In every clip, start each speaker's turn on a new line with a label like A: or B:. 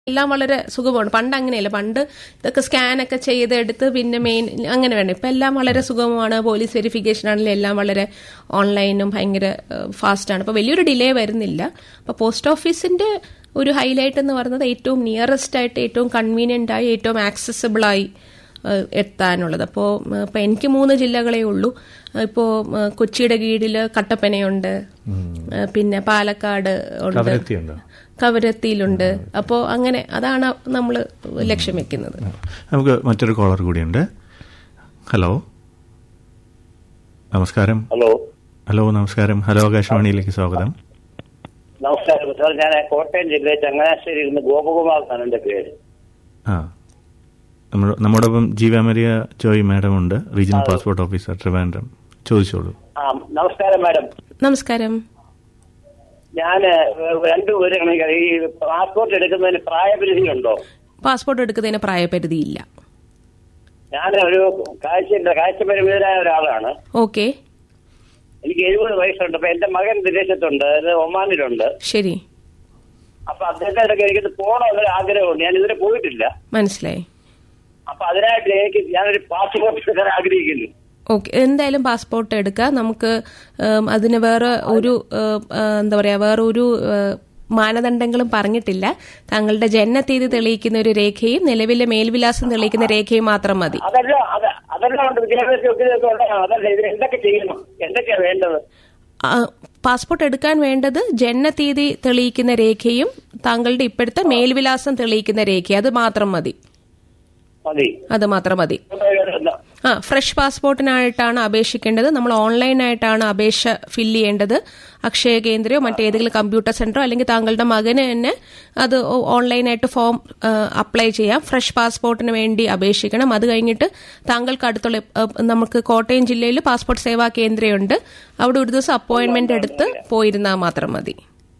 A: എല്ലാം വളരെ സുഖമാണ് പണ്ട് അങ്ങനെയല്ല പണ്ട് ഇതൊക്കെ സ്കാനൊക്കെ ചെയ്തെടുത്ത് പിന്നെ മെയിൻ അങ്ങനെ വേണം ഇപ്പം എല്ലാം വളരെ സുഗമമാണ് പോലീസ് വെരിഫിക്കേഷൻ ആണെങ്കിലും എല്ലാം വളരെ ഓൺലൈനും ഭയങ്കര ഫാസ്റ്റാണ് അപ്പോൾ വലിയൊരു ഡിലേ വരുന്നില്ല അപ്പോൾ പോസ്റ്റ് ഓഫീസിന്റെ ഒരു ഹൈലൈറ്റ് എന്ന് പറയുന്നത് ഏറ്റവും നിയറസ്റ്റ് ആയിട്ട് ഏറ്റവും കൺവീനിയന്റ് ആയി ഏറ്റവും ആക്സസിബിൾ ആയി ഏഹ്, എത്താനുള്ളത് അപ്പോൾ ഇപ്പം എനിക്ക് മൂന്ന് ജില്ലകളേ ഉള്ളൂ ഇപ്പോൾ കൊച്ചിയുടെ കീഴിൽ കട്ടപ്പനയുണ്ട് ഏഹ്, പിന്നെ പാലക്കാട് ഉണ്ട്
B: കവരത്തിയുണ്ടോ
A: കവരത്തിയിലുണ്ട് അപ്പോൾ അങ്ങനെ അതാണ് നമ്മൾ ലക്ഷ്യം വെക്കുന്നത്
B: നമുക്ക് മറ്റൊരു കോളർ കൂടിയുണ്ട് ഹലോ നമസ്കാരം
C: ഹലോ
B: ഹലോ നമസ്കാരം ഹലോ ആകാശവാണിയിലേക്ക് സ്വാഗതം
C: നമസ്കാരം സാർ ഞാൻ കോട്ടയം ജില്ലയിൽ ചങ്ങനാശ്ശേരിയിൽ നിന്ന് ഗോപകുമാർ എന്നാണ് എന്റെ പേര്
B: ആ നമ്മ- നമ്മോടൊപ്പം ജീവാമരിയ ജോയ് മാഡം ഉണ്ട് റീജിയണൽ പാസ്പോർട്ട് ഓഫീസർ ട്രിവാൻഡ്രം ചോദിച്ചോളൂ
C: ആ നമസ്കാരം മാഡം
A: നമസ്കാരം
C: ഞാൻ രണ്ടുപേരും ഈ പാസ്പോർട്ട് എടുക്കുന്നതിന് പ്രായപരിധി ഉണ്ടോ
A: പാസ്പോർട്ട് എടുക്കുന്നതിന് പ്രായപരിധിയില്ല
C: ഞാൻ ഒരു കാഴ്ച കാഴ്ച പരിമിതരായ ഒരാളാണ്
A: ഓക്കെ
C: എനിക്ക് എഴുപത് വയസ്സുണ്ട് അപ്പൊ എന്റെ മകൻ വിദേശത്തുണ്ട് അത് ഒമാനിലുണ്ട്
A: ശരി
C: അപ്പൊ അദ്ദേഹത്തെ ഇടയ്ക്ക് എനിക്ക് പോകണമെന്നൊരു ആഗ്രഹമുണ്ട് ഞാൻ ഇതുവരെ പോയിട്ടില്ല
A: മനസ്സിലായി
C: അപ്പൊ അതിനായിട്ട് എനിക്ക് ഞാനൊരു പാസ്പോർട്ട് എടുക്കാൻ ആഗ്രഹിക്കുന്നു
A: ഓക്കെ എന്തായാലും പാസ്പോർട്ട് എടുക്കുക നമുക്ക് ഉം, അതിന് വേറെ ഒരു ഉം, ആ, എന്താ പറയാ വേറെ ഒരു ഉം, മാനദണ്ഡങ്ങളും പറഞ്ഞിട്ടില്ല താങ്കളുടെ ജനനത്തീയതി തെളിയിക്കുന്ന ഒരു രേഖയും നിലവിലെ മേൽവിലാസം തെളിയിക്കുന്ന രേഖയും മാത്രം മതി
C: അതല്ല അത് അതെല്ലാം ഉണ്ട് വിദ്യാഭ്യാസ യോഗ്യതയൊക്കെ ഉണ്ടാകണം അതല്ല ഇതിന് എന്തൊക്കെ ചെയ്യണം എന്തൊക്കെയാ വേണ്ടത്
A: ആ, പാസ്പോർട്ട് എടുക്കാൻ വേണ്ടത് ജനനത്തീയതി തെളിയിക്കുന്ന രേഖയും താങ്കളുടെ ഇപ്പോഴത്തെ മേൽവിലാസം തെളിയിക്കുന്ന രേഖ അത് മാത്രം മതി
C: മതി
A: അത് മാത്രം മതി
C: എന്താ?
A: ആ ഫ്രഷ് പാസ്പോർട്ടിനായിട്ടാണ് അപേക്ഷിക്കേണ്ടത് നമ്മൾ ഓൺലൈനായിട്ടാണ് അപേക്ഷ ഫില്ല് ചെയ്യേണ്ടത് അക്ഷയ കേന്ദ്രയോ മറ്റേതെങ്കിലും കമ്പ്യൂട്ടർ സെന്ററോ അല്ലെങ്കിൽ താങ്കളുടെ മകന് തന്നെ അത് ഓ- ഓൺലൈനായിട്ട് ഫോം ആ, അപ്ലൈ ചെയ്യാം ഫ്രഷ് പാസ്പോർട്ടിന് വേണ്ടി അപേക്ഷിക്കണം അത് കഴിഞ്ഞിട്ട് താങ്കൾക്ക് അടുത്തുള്ള ആ, നമുക്ക് കോട്ടയം ജില്ലയിൽ പാസ്പോർട്ട് സേവാ കേന്ദ്രമുണ്ട് അവിടെ ഒരു ദിവസം അപ്പോയിന്റ്മെന്റ് എടുത്ത് പോയിരുന്നാൽ മാത്രം മതി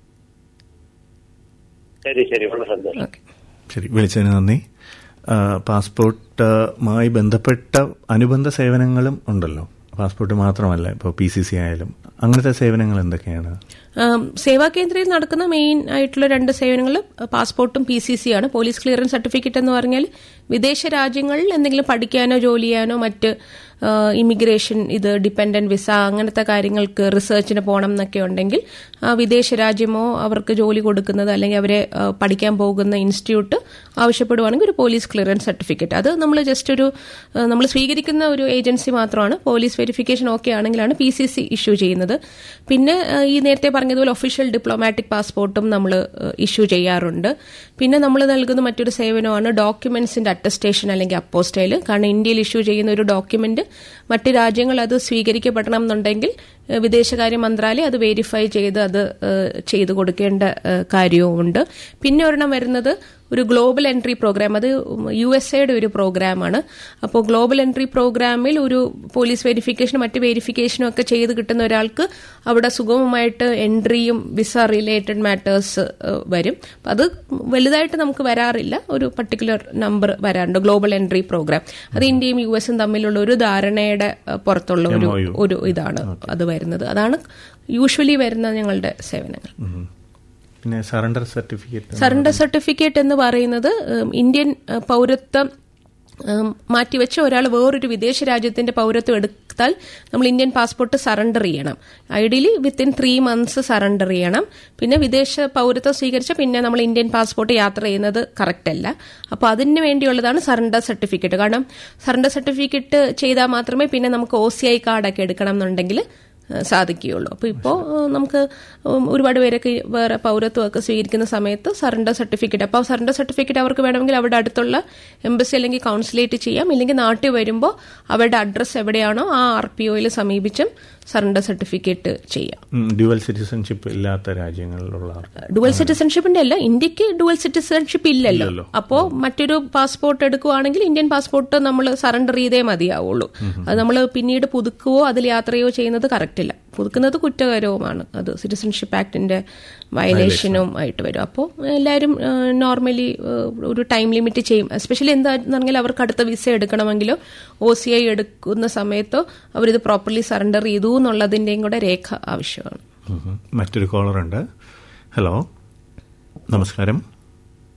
C: ശരി ശരി വളരെ സന്തോഷം
A: ഓക്കെ
B: ശരി വിളിച്ചതിന് നന്ദി ആ, പാസ്പോർട്ടുമായി ബന്ധപ്പെട്ട അനുബന്ധ സേവനങ്ങളും ഉണ്ടല്ലോ പാസ്പോർട്ട് മാത്രമല്ല ഇപ്പോൾ പി സി സി ആയാലും അങ്ങനത്തെ സേവനങ്ങൾ എന്തൊക്കെയാണ്
A: ആം, സേവാ കേന്ദ്രയിൽ നടക്കുന്ന മെയിൻ ആയിട്ടുള്ള രണ്ട് സേവനങ്ങൾ പാസ്പോർട്ടും പി സി സി ആണ് പോലീസ് ക്ലിയറൻസ് സർട്ടിഫിക്കറ്റ് എന്ന് പറഞ്ഞാൽ വിദേശ രാജ്യങ്ങളിൽ എന്തെങ്കിലും പഠിക്കാനോ ജോലി ചെയ്യാനോ മറ്റ് ആ, ഇമിഗ്രേഷൻ ഇത് ഡിപ്പെൻഡന്റ് വിസ അങ്ങനത്തെ കാര്യങ്ങൾക്ക് റിസർച്ചിന് പോകണം എന്നൊക്കെ ഉണ്ടെങ്കിൽ ആ വിദേശ രാജ്യമോ അവർക്ക് ജോലി കൊടുക്കുന്നത് അല്ലെങ്കിൽ അവരെ ആ, പഠിക്കാൻ പോകുന്ന ഇൻസ്റ്റിറ്റ്യൂട്ട് ആവശ്യപ്പെടുവാണെങ്കിൽ ഒരു പോലീസ് ക്ലിയറൻസ് സർട്ടിഫിക്കറ്റ് അത് നമ്മൾ ജസ്റ്റ് ഒരു നമ്മൾ സ്വീകരിക്കുന്ന ഒരു ഏജൻസി മാത്രമാണ് പോലീസ് വെരിഫിക്കേഷൻ ഓക്കെ ആണെങ്കിലാണ് പി സി സി ഇഷ്യൂ ചെയ്യുന്നത് പിന്നെ ആ, ഈ നേരത്തെ പറഞ്ഞതുപോലെ ഒഫീഷ്യൽ ഡിപ്ലോമാറ്റിക് പാസ്പോർട്ടും നമ്മൾ ഇഷ്യൂ ചെയ്യാറുണ്ട് പിന്നെ നമ്മൾ നൽകുന്ന മറ്റൊരു സേവനമാണ് ഡോക്യുമെന്റ്സിന്റെ അറ്റസ്റ്റേഷൻ അല്ലെങ്കിൽ അപ്പോസ്റ്റൈൽ കാരണം ഇന്ത്യയിൽ ഇഷ്യൂ ചെയ്യുന്ന ഒരു ഡോക്യുമെന്റ് മറ്റ് രാജ്യങ്ങൾ അത് സ്വീകരിക്കപ്പെടണം എന്നുണ്ടെങ്കിൽ ഏഹ്, വിദേശകാര്യ മന്ത്രാലയം അത് വെരിഫൈ ചെയ്ത് അത് ഏഹ്, ചെയ്തു കൊടുക്കേണ്ട ഏഹ്, കാര്യവുമുണ്ട് പിന്നെ ഒരെണ്ണം വരുന്നത് ഒരു ഗ്ലോബൽ എൻട്രി പ്രോഗ്രാം അത് യു എസ് എയുടെ ഒരു പ്രോഗ്രാമാണ് അപ്പോൾ ഗ്ലോബൽ എൻട്രി പ്രോഗ്രാമിൽ ഒരു പോലീസ് വെരിഫിക്കേഷനും മറ്റ് വെരിഫിക്കേഷനും ഒക്കെ ചെയ്ത് കിട്ടുന്ന ഒരാൾക്ക് അവിടെ സുഗമമായിട്ട് എൻട്രിയും വിസ റിലേറ്റഡ് മാറ്റേഴ്സ് വരും അപ്പം അത് വലുതായിട്ട് നമുക്ക് വരാറില്ല ഒരു പർട്ടിക്കുലർ നമ്പർ വരാറുണ്ട് ഗ്ലോബൽ എൻട്രി പ്രോഗ്രാം അത് ഇന്ത്യയും യു എസും തമ്മിലുള്ള ഒരു ധാരണയുടെ ഏഹ്, പുറത്തുള്ള ഒരു
B: MOU.
A: ഒരു ഇതാണ് അത് വരുന്നത് അതാണ് യൂഷ്വലി വരുന്ന ഞങ്ങളുടെ സേവനങ്ങൾ
B: ഉം. പിന്നെ സറണ്ടർ സർട്ടിഫിക്കറ്റ്
A: സറണ്ടർ സർട്ടിഫിക്കറ്റ് എന്ന് പറയുന്നത് ഉം, ഇന്ത്യൻ ഉം, പൗരത്വം ഉം, മാറ്റിവെച്ച ഒരാൾ വേറൊരു വിദേശ രാജ്യത്തിന്റെ പൗരത്വം എടുത്താൽ നമ്മൾ ഇന്ത്യൻ പാസ്പോർട്ട് സറണ്ടർ ചെയ്യണം ideally within three months surrender ചെയ്യണം പിന്നെ വിദേശ പൗരത്വം സ്വീകരിച്ച പിന്നെ നമ്മൾ ഇന്ത്യൻ പാസ്പോർട്ട് യാത്ര ചെയ്യുന്നത് കറക്റ്റ് അല്ല അപ്പോൾ അതിന് വേണ്ടിയുള്ളതാണ് സറണ്ടർ സർട്ടിഫിക്കറ്റ് കാരണം സറണ്ടർ സർട്ടിഫിക്കറ്റ് ചെയ്താൽ മാത്രമേ പിന്നെ നമുക്ക് ഒ സി ഐ കാർഡൊക്കെ എടുക്കണം എന്നുണ്ടെങ്കിൽ ഏഹ് സാധിക്കുകയുള്ളൂ അപ്പോൾ ഇപ്പോൾ നമുക്ക് ഉം, ഒരുപാട് പേരൊക്കെ വേറെ പൗരത്വമൊക്കെ സ്വീകരിക്കുന്ന സമയത്ത് സറണ്ടർ സർട്ടിഫിക്കറ്റ് അപ്പോൾ സറണ്ടർ സർട്ടിഫിക്കറ്റ് അവർക്ക് വേണമെങ്കിൽ അവിടെ അടുത്തുള്ള എംബസി അല്ലെങ്കിൽ കൗൺസിലേറ്റ് ചെയ്യാം ഇല്ലെങ്കിൽ നാട്ടിൽ വരുമ്പോൾ അവരുടെ അഡ്രസ്സ് എവിടെയാണോ ആ ആർ പി ഒയിൽ സമീപിച്ചും സറണ്ടർ സർട്ടിഫിക്കറ്റ് ചെയ്യാം
B: ഡ്യുവൽ സിറ്റിസൺഷിപ്പ് ഇല്ലാത്ത രാജ്യങ്ങളിലുള്ള ആൾക്ക്
A: ഡുവൽ സിറ്റിസൺഷിപ്പിന്റെ അല്ല ഇന്ത്യക്ക് ഡുവൽ സിറ്റിസൺഷിപ്പ് ഇല്ലല്ലോ
B: ഇല്ലല്ലോ.
A: അപ്പോ മറ്റൊരു പാസ്പോർട്ട് എടുക്കുവാണെങ്കിൽ ഇന്ത്യൻ പാസ്പോർട്ട് നമ്മൾ സറണ്ടർ ചെയ്തേ മതിയാവുള്ളൂ അത് നമ്മൾ പിന്നീട് പുതുക്കുകയോ അതിൽ യാത്രയോ ചെയ്യുന്നത് കറക്റ്റ് ഇല്ല പുതുക്കുന്നത് കുറ്റകരവുമാണ് അത് സിറ്റിസൺഷിപ്പ് ആക്ടിന്റെ വയലേഷനും ആയിട്ട് വരും അപ്പോൾ എല്ലാവരും നോർമലി ഒരു ടൈം ലിമിറ്റ് ചെയ്യും എസ്പെഷ്യലി എന്താന്ന് പറഞ്ഞാൽ അവർക്ക് അടുത്ത വിസ എടുക്കണമെങ്കിലോ ഒ സി ഐ എടുക്കുന്ന സമയത്തോ അവരിത് പ്രോപ്പർലി സറണ്ടർ ചെയ്തു എന്നുള്ളതിന്റെയും കൂടെ രേഖ ആവശ്യമാണ്
B: ഉം. മറ്റൊരു കോളർ ഉണ്ട് ഹലോ നമസ്കാരം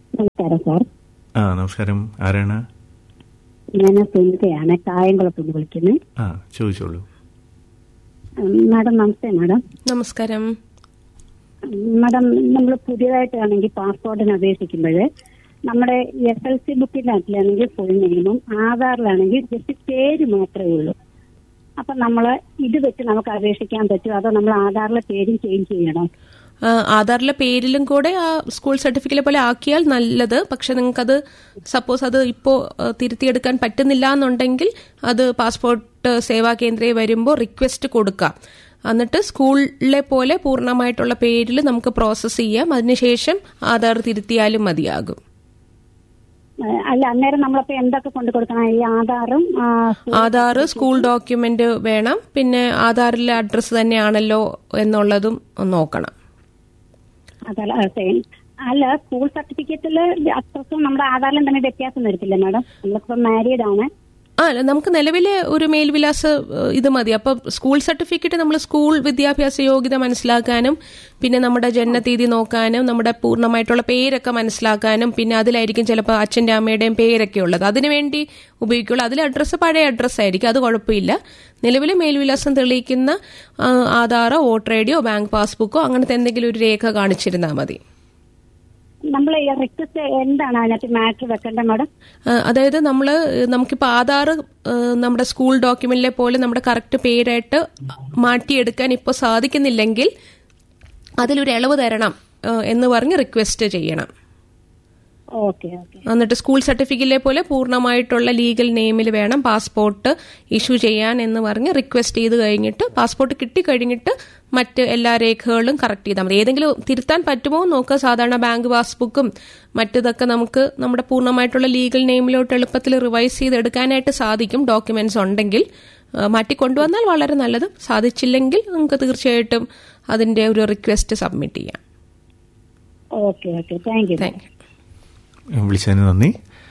D: നമസ്കാരം സാർ
B: ആ നമസ്കാരം ആരാണ്
D: ഞാൻ സുനിതയാണ് കായംകുളത്ത് നിന്ന് വിളിക്കുന്നത്
B: ആ ചോദിച്ചോളൂ
D: ഉം, മാഡം നമസ്തേ മാഡം
A: നമസ്കാരം
D: ഉം, മാഡം നമ്മൾ പുതിയതായിട്ടാണെങ്കിൽ പാസ്പോർട്ടിന് അപേക്ഷിക്കുമ്പോൾ നമ്മുടെ എസ് എൽ സി ബുക്കിനകത്തിലാണെങ്കിൽ ഫുൾ നെയിമും ആധാറിലാണെങ്കിൽ ജസ്റ്റ് പേര് മാത്രമേ ഉള്ളൂ അപ്പൊ നമ്മൾ ഇത് വെച്ച് നമുക്ക് അപേക്ഷിക്കാൻ പറ്റുമോ അതോ നമ്മൾ ആധാറിലെ പേരും ചേഞ്ച് ചെയ്യണോ
A: ആ, ആധാറിലെ പേരിലും കൂടെ ആ സ്കൂൾ സർട്ടിഫിക്കറ്റ് പോലെ ആക്കിയാൽ നല്ലത് പക്ഷെ നിങ്ങൾക്കത് സപ്പോസ് അത് ഇപ്പോൾ തിരുത്തിയെടുക്കാൻ പറ്റുന്നില്ല എന്നുണ്ടെങ്കിൽ അത് പാസ്പോർട്ട് സേവാ കേന്ദ്രയിൽ വരുമ്പോൾ റിക്വസ്റ്റ് കൊടുക്കാം എന്നിട്ട് സ്കൂളിലെ പോലെ പൂർണ്ണമായിട്ടുള്ള പേരിൽ നമുക്ക് പ്രോസസ്സ് ചെയ്യാം അതിനുശേഷം ആധാർ തിരുത്തിയാലും മതിയാകും
D: ഏഹ്, അല്ല അന്നേരം നമ്മളപ്പോ എന്തൊക്കെ കൊണ്ടു കൊടുക്കണം ഈ ആധാറും ആ,
A: ആധാർ സ്കൂൾ ഡോക്യുമെന്റ് വേണം പിന്നെ ആധാറിലെ അഡ്രസ്സ് തന്നെയാണല്ലോ എന്നുള്ളതും നോക്കണം
D: അതല്ല ആ, സെയിം അല്ല സ്കൂൾ സർട്ടിഫിക്കറ്റില് അഡ്രസ്സും നമ്മുടെ ആധാറിലും തന്നെ വ്യത്യാസം വരത്തില്ല മാഡം നമ്മളിപ്പോ മാരീഡ് ആണ്
A: ആ അല്ല, നമുക്ക് നിലവിലെ ഒരു മേൽവിലാസ ഏഹ്, ഇത് മതി അപ്പൊ സ്കൂൾ സർട്ടിഫിക്കറ്റ് നമ്മൾ സ്കൂൾ വിദ്യാഭ്യാസ യോഗ്യത മനസ്സിലാക്കാനും പിന്നെ നമ്മുടെ ജനനതീയതി നോക്കാനും നമ്മുടെ പൂർണ്ണമായിട്ടുള്ള പേരൊക്കെ മനസ്സിലാക്കാനും പിന്നെ അതിലായിരിക്കും ചിലപ്പോൾ അച്ഛൻ്റെ അമ്മയുടെയും പേരൊക്കെ ഉള്ളത് അതിനുവേണ്ടി ഉപയോഗിക്കുള്ളൂ അതിൽ അഡ്രസ്സ് പഴയ അഡ്രസ്സ് ആയിരിക്കും അത് കുഴപ്പമില്ല നിലവിലെ മേൽവിലാസം തെളിയിക്കുന്ന ആ, ആധാറോ വോട്ടർ ഐ ഡിയോ ബാങ്ക് പാസ്ബുക്കോ അങ്ങനത്തെ എന്തെങ്കിലും ഒരു രേഖ കാണിച്ചിരുന്നാൽ മതി
D: നമ്മൾ റിക്വസ്റ്റ് എന്താണ് അതിനകത്ത് മാറ്റർ വെക്കേണ്ടത് മാഡം
A: ആ, അതായത് നമ്മൾ നമുക്കിപ്പോൾ ആധാർ നമ്മുടെ സ്കൂൾ ഡോക്യുമെന്റിലെ പോലെ നമ്മുടെ കറക്റ്റ് പേരായിട്ട് മാറ്റിയെടുക്കാൻ ഇപ്പോൾ സാധിക്കുന്നില്ലെങ്കിൽ അതിലൊരു ഇളവ് തരണം ആ, എന്ന് പറഞ്ഞ് റിക്വസ്റ്റ് ചെയ്യണം
D: ഓക്കെ ഓക്കെ
A: എന്നിട്ട് സ്കൂൾ സർട്ടിഫിക്കറ്റിലെ പോലെ പൂർണ്ണമായിട്ടുള്ള ലീഗൽ നെയിമിൽ വേണം പാസ്പോർട്ട് ഇഷ്യൂ ചെയ്യാൻ എന്ന് പറഞ്ഞ് റിക്വസ്റ്റ് ചെയ്ത് കഴിഞ്ഞിട്ട് പാസ്പോർട്ട് കിട്ടിക്കഴിഞ്ഞിട്ട് മറ്റ് എല്ലാ രേഖകളും കറക്റ്റ് ചെയ്താൽ മതി ഏതെങ്കിലും തിരുത്താൻ പറ്റുമോ എന്ന് നോക്കുക സാധാരണ ബാങ്ക് പാസ്ബുക്കും മറ്റതൊക്കെ നമുക്ക് നമ്മുടെ പൂർണ്ണമായിട്ടുള്ള ലീഗൽ നെയിമിലോട്ട് എളുപ്പത്തിൽ റിവൈസ് ചെയ്തെടുക്കാനായിട്ട് സാധിക്കും ഡോക്യുമെന്റ്സ് ഉണ്ടെങ്കിൽ ആ, മാറ്റിക്കൊണ്ടുവന്നാൽ വളരെ നല്ലത് സാധിച്ചില്ലെങ്കിൽ നമുക്ക് തീർച്ചയായിട്ടും അതിന്റെ ഒരു റിക്വസ്റ്റ് സബ്മിറ്റ് ചെയ്യാം
D: okay okay thank you
A: thank you
B: വിളിച്ചതിന് നന്ദി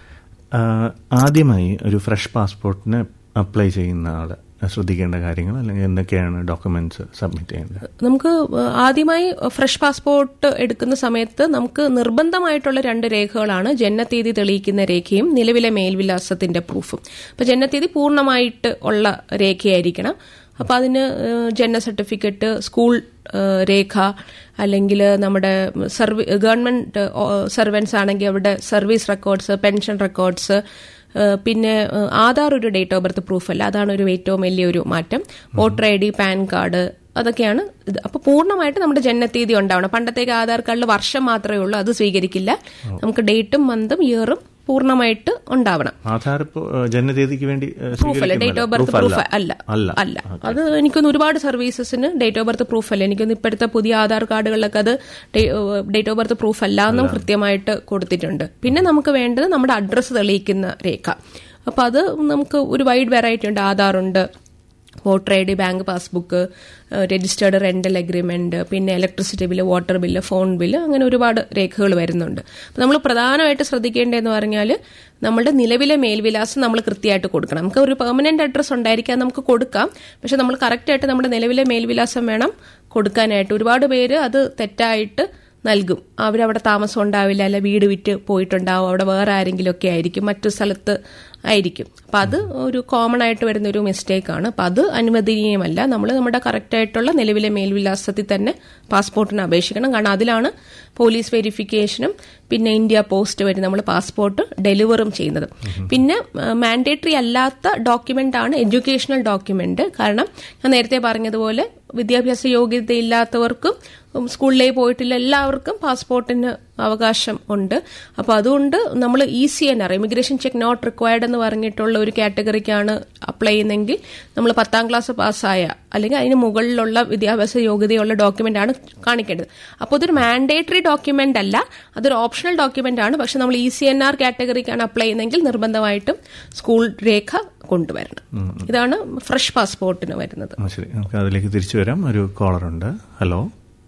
B: ആ, ആദ്യമായി ഒരു ഫ്രഷ് പാസ്പോർട്ടിന് അപ്ലൈ ചെയ്യുന്ന ആൾ ശ്രദ്ധിക്കേണ്ട കാര്യങ്ങൾ അല്ലെങ്കിൽ എന്തൊക്കെയാണ് ഡോക്യുമെന്റ്സ് സബ്മിറ്റ് ചെയ്യേണ്ടത് നമുക്ക്
A: ആദ്യമായി ഫ്രഷ് പാസ്പോർട്ട് എടുക്കുന്ന സമയത്ത് നമുക്ക് നിർബന്ധമായിട്ടുള്ള രണ്ട് രേഖകളാണ് ജനനത്തീയതി തെളിയിക്കുന്ന രേഖയും നിലവിലെ മേൽവിലാസത്തിന്റെ പ്രൂഫും അപ്പൊ ജനനത്തീയതി പൂർണ്ണമായിട്ട് ഉള്ള രേഖയായിരിക്കണം അപ്പൊ അതിന് ഏഹ്, ജനന സർട്ടിഫിക്കറ്റ് സ്കൂൾ ഏഹ്, രേഖ അല്ലെങ്കിൽ നമ്മുടെ സർവീ ഗവൺമെന്റ് സർവൻസ് ആണെങ്കിൽ അവിടെ സർവീസ് റെക്കോർഡ്സ് പെൻഷൻ റെക്കോർഡ്സ് ഏഹ് പിന്നെ ഏഹ് ആധാർ ഒരു ഡേറ്റ് ഓഫ് ബർത്ത് പ്രൂഫ് അല്ല അതാണ് ഒരു ഏറ്റവും വലിയൊരു മാറ്റം voter I D PAN card അതൊക്കെയാണ് ഇത് അപ്പൊ പൂർണ്ണമായിട്ട് നമ്മുടെ ജനനത്തീയതി ഉണ്ടാവണം പണ്ടത്തേക്ക് ആധാർ കാർഡിൽ വർഷം മാത്രമേ ഉള്ളൂ അത് സ്വീകരിക്കില്ല നമുക്ക് ഡേറ്റും മന്തും ഇയറും പൂർണ്ണമായിട്ട് ഉണ്ടാവണം
B: ആധാർ ഇപ്പോ ഏഹ്, ജനനതീയതിക്ക് വേണ്ടി ഏഹ്,
A: പ്രൂഫ് അല്ല ഡേറ്റ് ഓഫ് ബർത്ത്
B: സ്വീകരിക്കുന്നില്ല.
A: പ്രൂഫ് അല്ല
B: അല്ല
A: അല്ല അത് എനിക്കൊന്ന് ഒരുപാട് സർവീസസിന് ഡേറ്റ് ഓഫ് ബർത്ത് പ്രൂഫ് അല്ല എനിക്കൊന്ന് ഇപ്പോഴത്തെ പുതിയ ആധാർ കാർഡുകളിലൊക്കെ അത് ഡേറ്റ് ഓഫ് ബർത്ത് പ്രൂഫ് അല്ല എന്നും കൃത്യമായിട്ട് കൊടുത്തിട്ടുണ്ട് പിന്നെ നമുക്ക് വേണ്ടത് നമ്മുടെ അഡ്രസ്സ് തെളിയിക്കുന്ന രേഖ അപ്പൊ അത് നമുക്ക് ഒരു വൈഡ് വെറൈറ്റി ഉണ്ട് ആധാർ ഉണ്ട് voter I D bank passbook registered rental agreement പിന്നെ electricity bill water bill phone bill അങ്ങനെ ഒരുപാട് രേഖകൾ വരുന്നുണ്ട് അപ്പോൾ നമ്മൾ പ്രധാനമായിട്ട് ശ്രദ്ധിക്കേണ്ടതെന്ന് പറഞ്ഞാൽ നമ്മുടെ നിലവിലെ മേൽവിലാസം നമ്മൾ കൃത്യമായിട്ട് കൊടുക്കണം നമുക്ക് ഒരു പെർമനന്റ് അഡ്രസ്സ് ഉണ്ടായിരിക്കാം നമുക്ക് കൊടുക്കാം പക്ഷെ നമ്മൾ കറക്റ്റായിട്ട് നമ്മുടെ നിലവിലെ മേൽവിലാസം വേണം കൊടുക്കാനായിട്ട് ഒരുപാട് പേര് അത് തെറ്റായിട്ട് നൽകും അവരവിടെ താമസം ഉണ്ടാവില്ല അല്ല വീട് വിറ്റ് പോയിട്ടുണ്ടാവും അവിടെ വേറെ ആരെങ്കിലും ഒക്കെ ആയിരിക്കും മറ്റു സ്ഥലത്ത് ആയിരിക്കും അപ്പൊ അത് ഒരു കോമൺ ആയിട്ട് വരുന്ന ഒരു മിസ്റ്റേക്ക് ആണ് അപ്പൊ അത് അനുവദനീയമല്ല നമ്മൾ നമ്മുടെ കറക്റ്റ് ആയിട്ടുള്ള നിലവിലെ മേൽവിലാസത്തിൽ തന്നെ പാസ്പോർട്ടിന് അപേക്ഷിക്കണം കാരണം അതിലാണ് പോലീസ് വെരിഫിക്കേഷനും പിന്നെ ഇന്ത്യ പോസ്റ്റ് വഴി നമ്മൾ പാസ്പോർട്ട് ഡെലിവറും ചെയ്യുന്നത് പിന്നെ മാൻഡേറ്ററി അല്ലാത്ത ഡോക്യുമെന്റ് ആണ് എഡ്യൂക്കേഷണൽ ഡോക്യുമെന്റ് കാരണം ഞാൻ നേരത്തെ പറഞ്ഞതുപോലെ വിദ്യാഭ്യാസ യോഗ്യതയില്ലാത്തവർക്കും ഉം, സ്കൂളിലേക്ക് പോയിട്ടില്ല എല്ലാവർക്കും പാസ്പോർട്ടിന് അവകാശം ഉണ്ട് അപ്പോൾ അതുകൊണ്ട് നമ്മൾ E C N R emigration check not required എന്ന് പറഞ്ഞിട്ടുള്ള ഒരു കാറ്റഗറിക്കാണ് അപ്ലൈ ചെയ്യുന്നതെങ്കിൽ നമ്മൾ പത്താം ക്ലാസ് പാസ്സായ അല്ലെങ്കിൽ അതിന് മുകളിലുള്ള വിദ്യാഭ്യാസ യോഗ്യതയുള്ള ഡോക്യുമെന്റ് ആണ് കാണിക്കേണ്ടത് അപ്പോൾ അതൊരു മാൻഡേറ്ററി ഡോക്യുമെന്റ് അല്ല അതൊരു ഓപ്ഷണൽ ഡോക്യുമെന്റ് ആണ് പക്ഷെ നമ്മൾ ഇ സി എൻ ആർ കാറ്റഗറിക്കാണ് അപ്ലൈ ചെയ്യുന്നതെങ്കിൽ നിർബന്ധമായിട്ടും സ്കൂൾ രേഖ കൊണ്ടുവരണം ഇതാണ് ഫ്രഷ് പാസ്പോർട്ടിന് വരുന്നത്
B: ആ, ശരി നമുക്ക് അതിലേക്ക് തിരിച്ചു വരാം ഒരു കോളർ ഉണ്ട് ഹലോ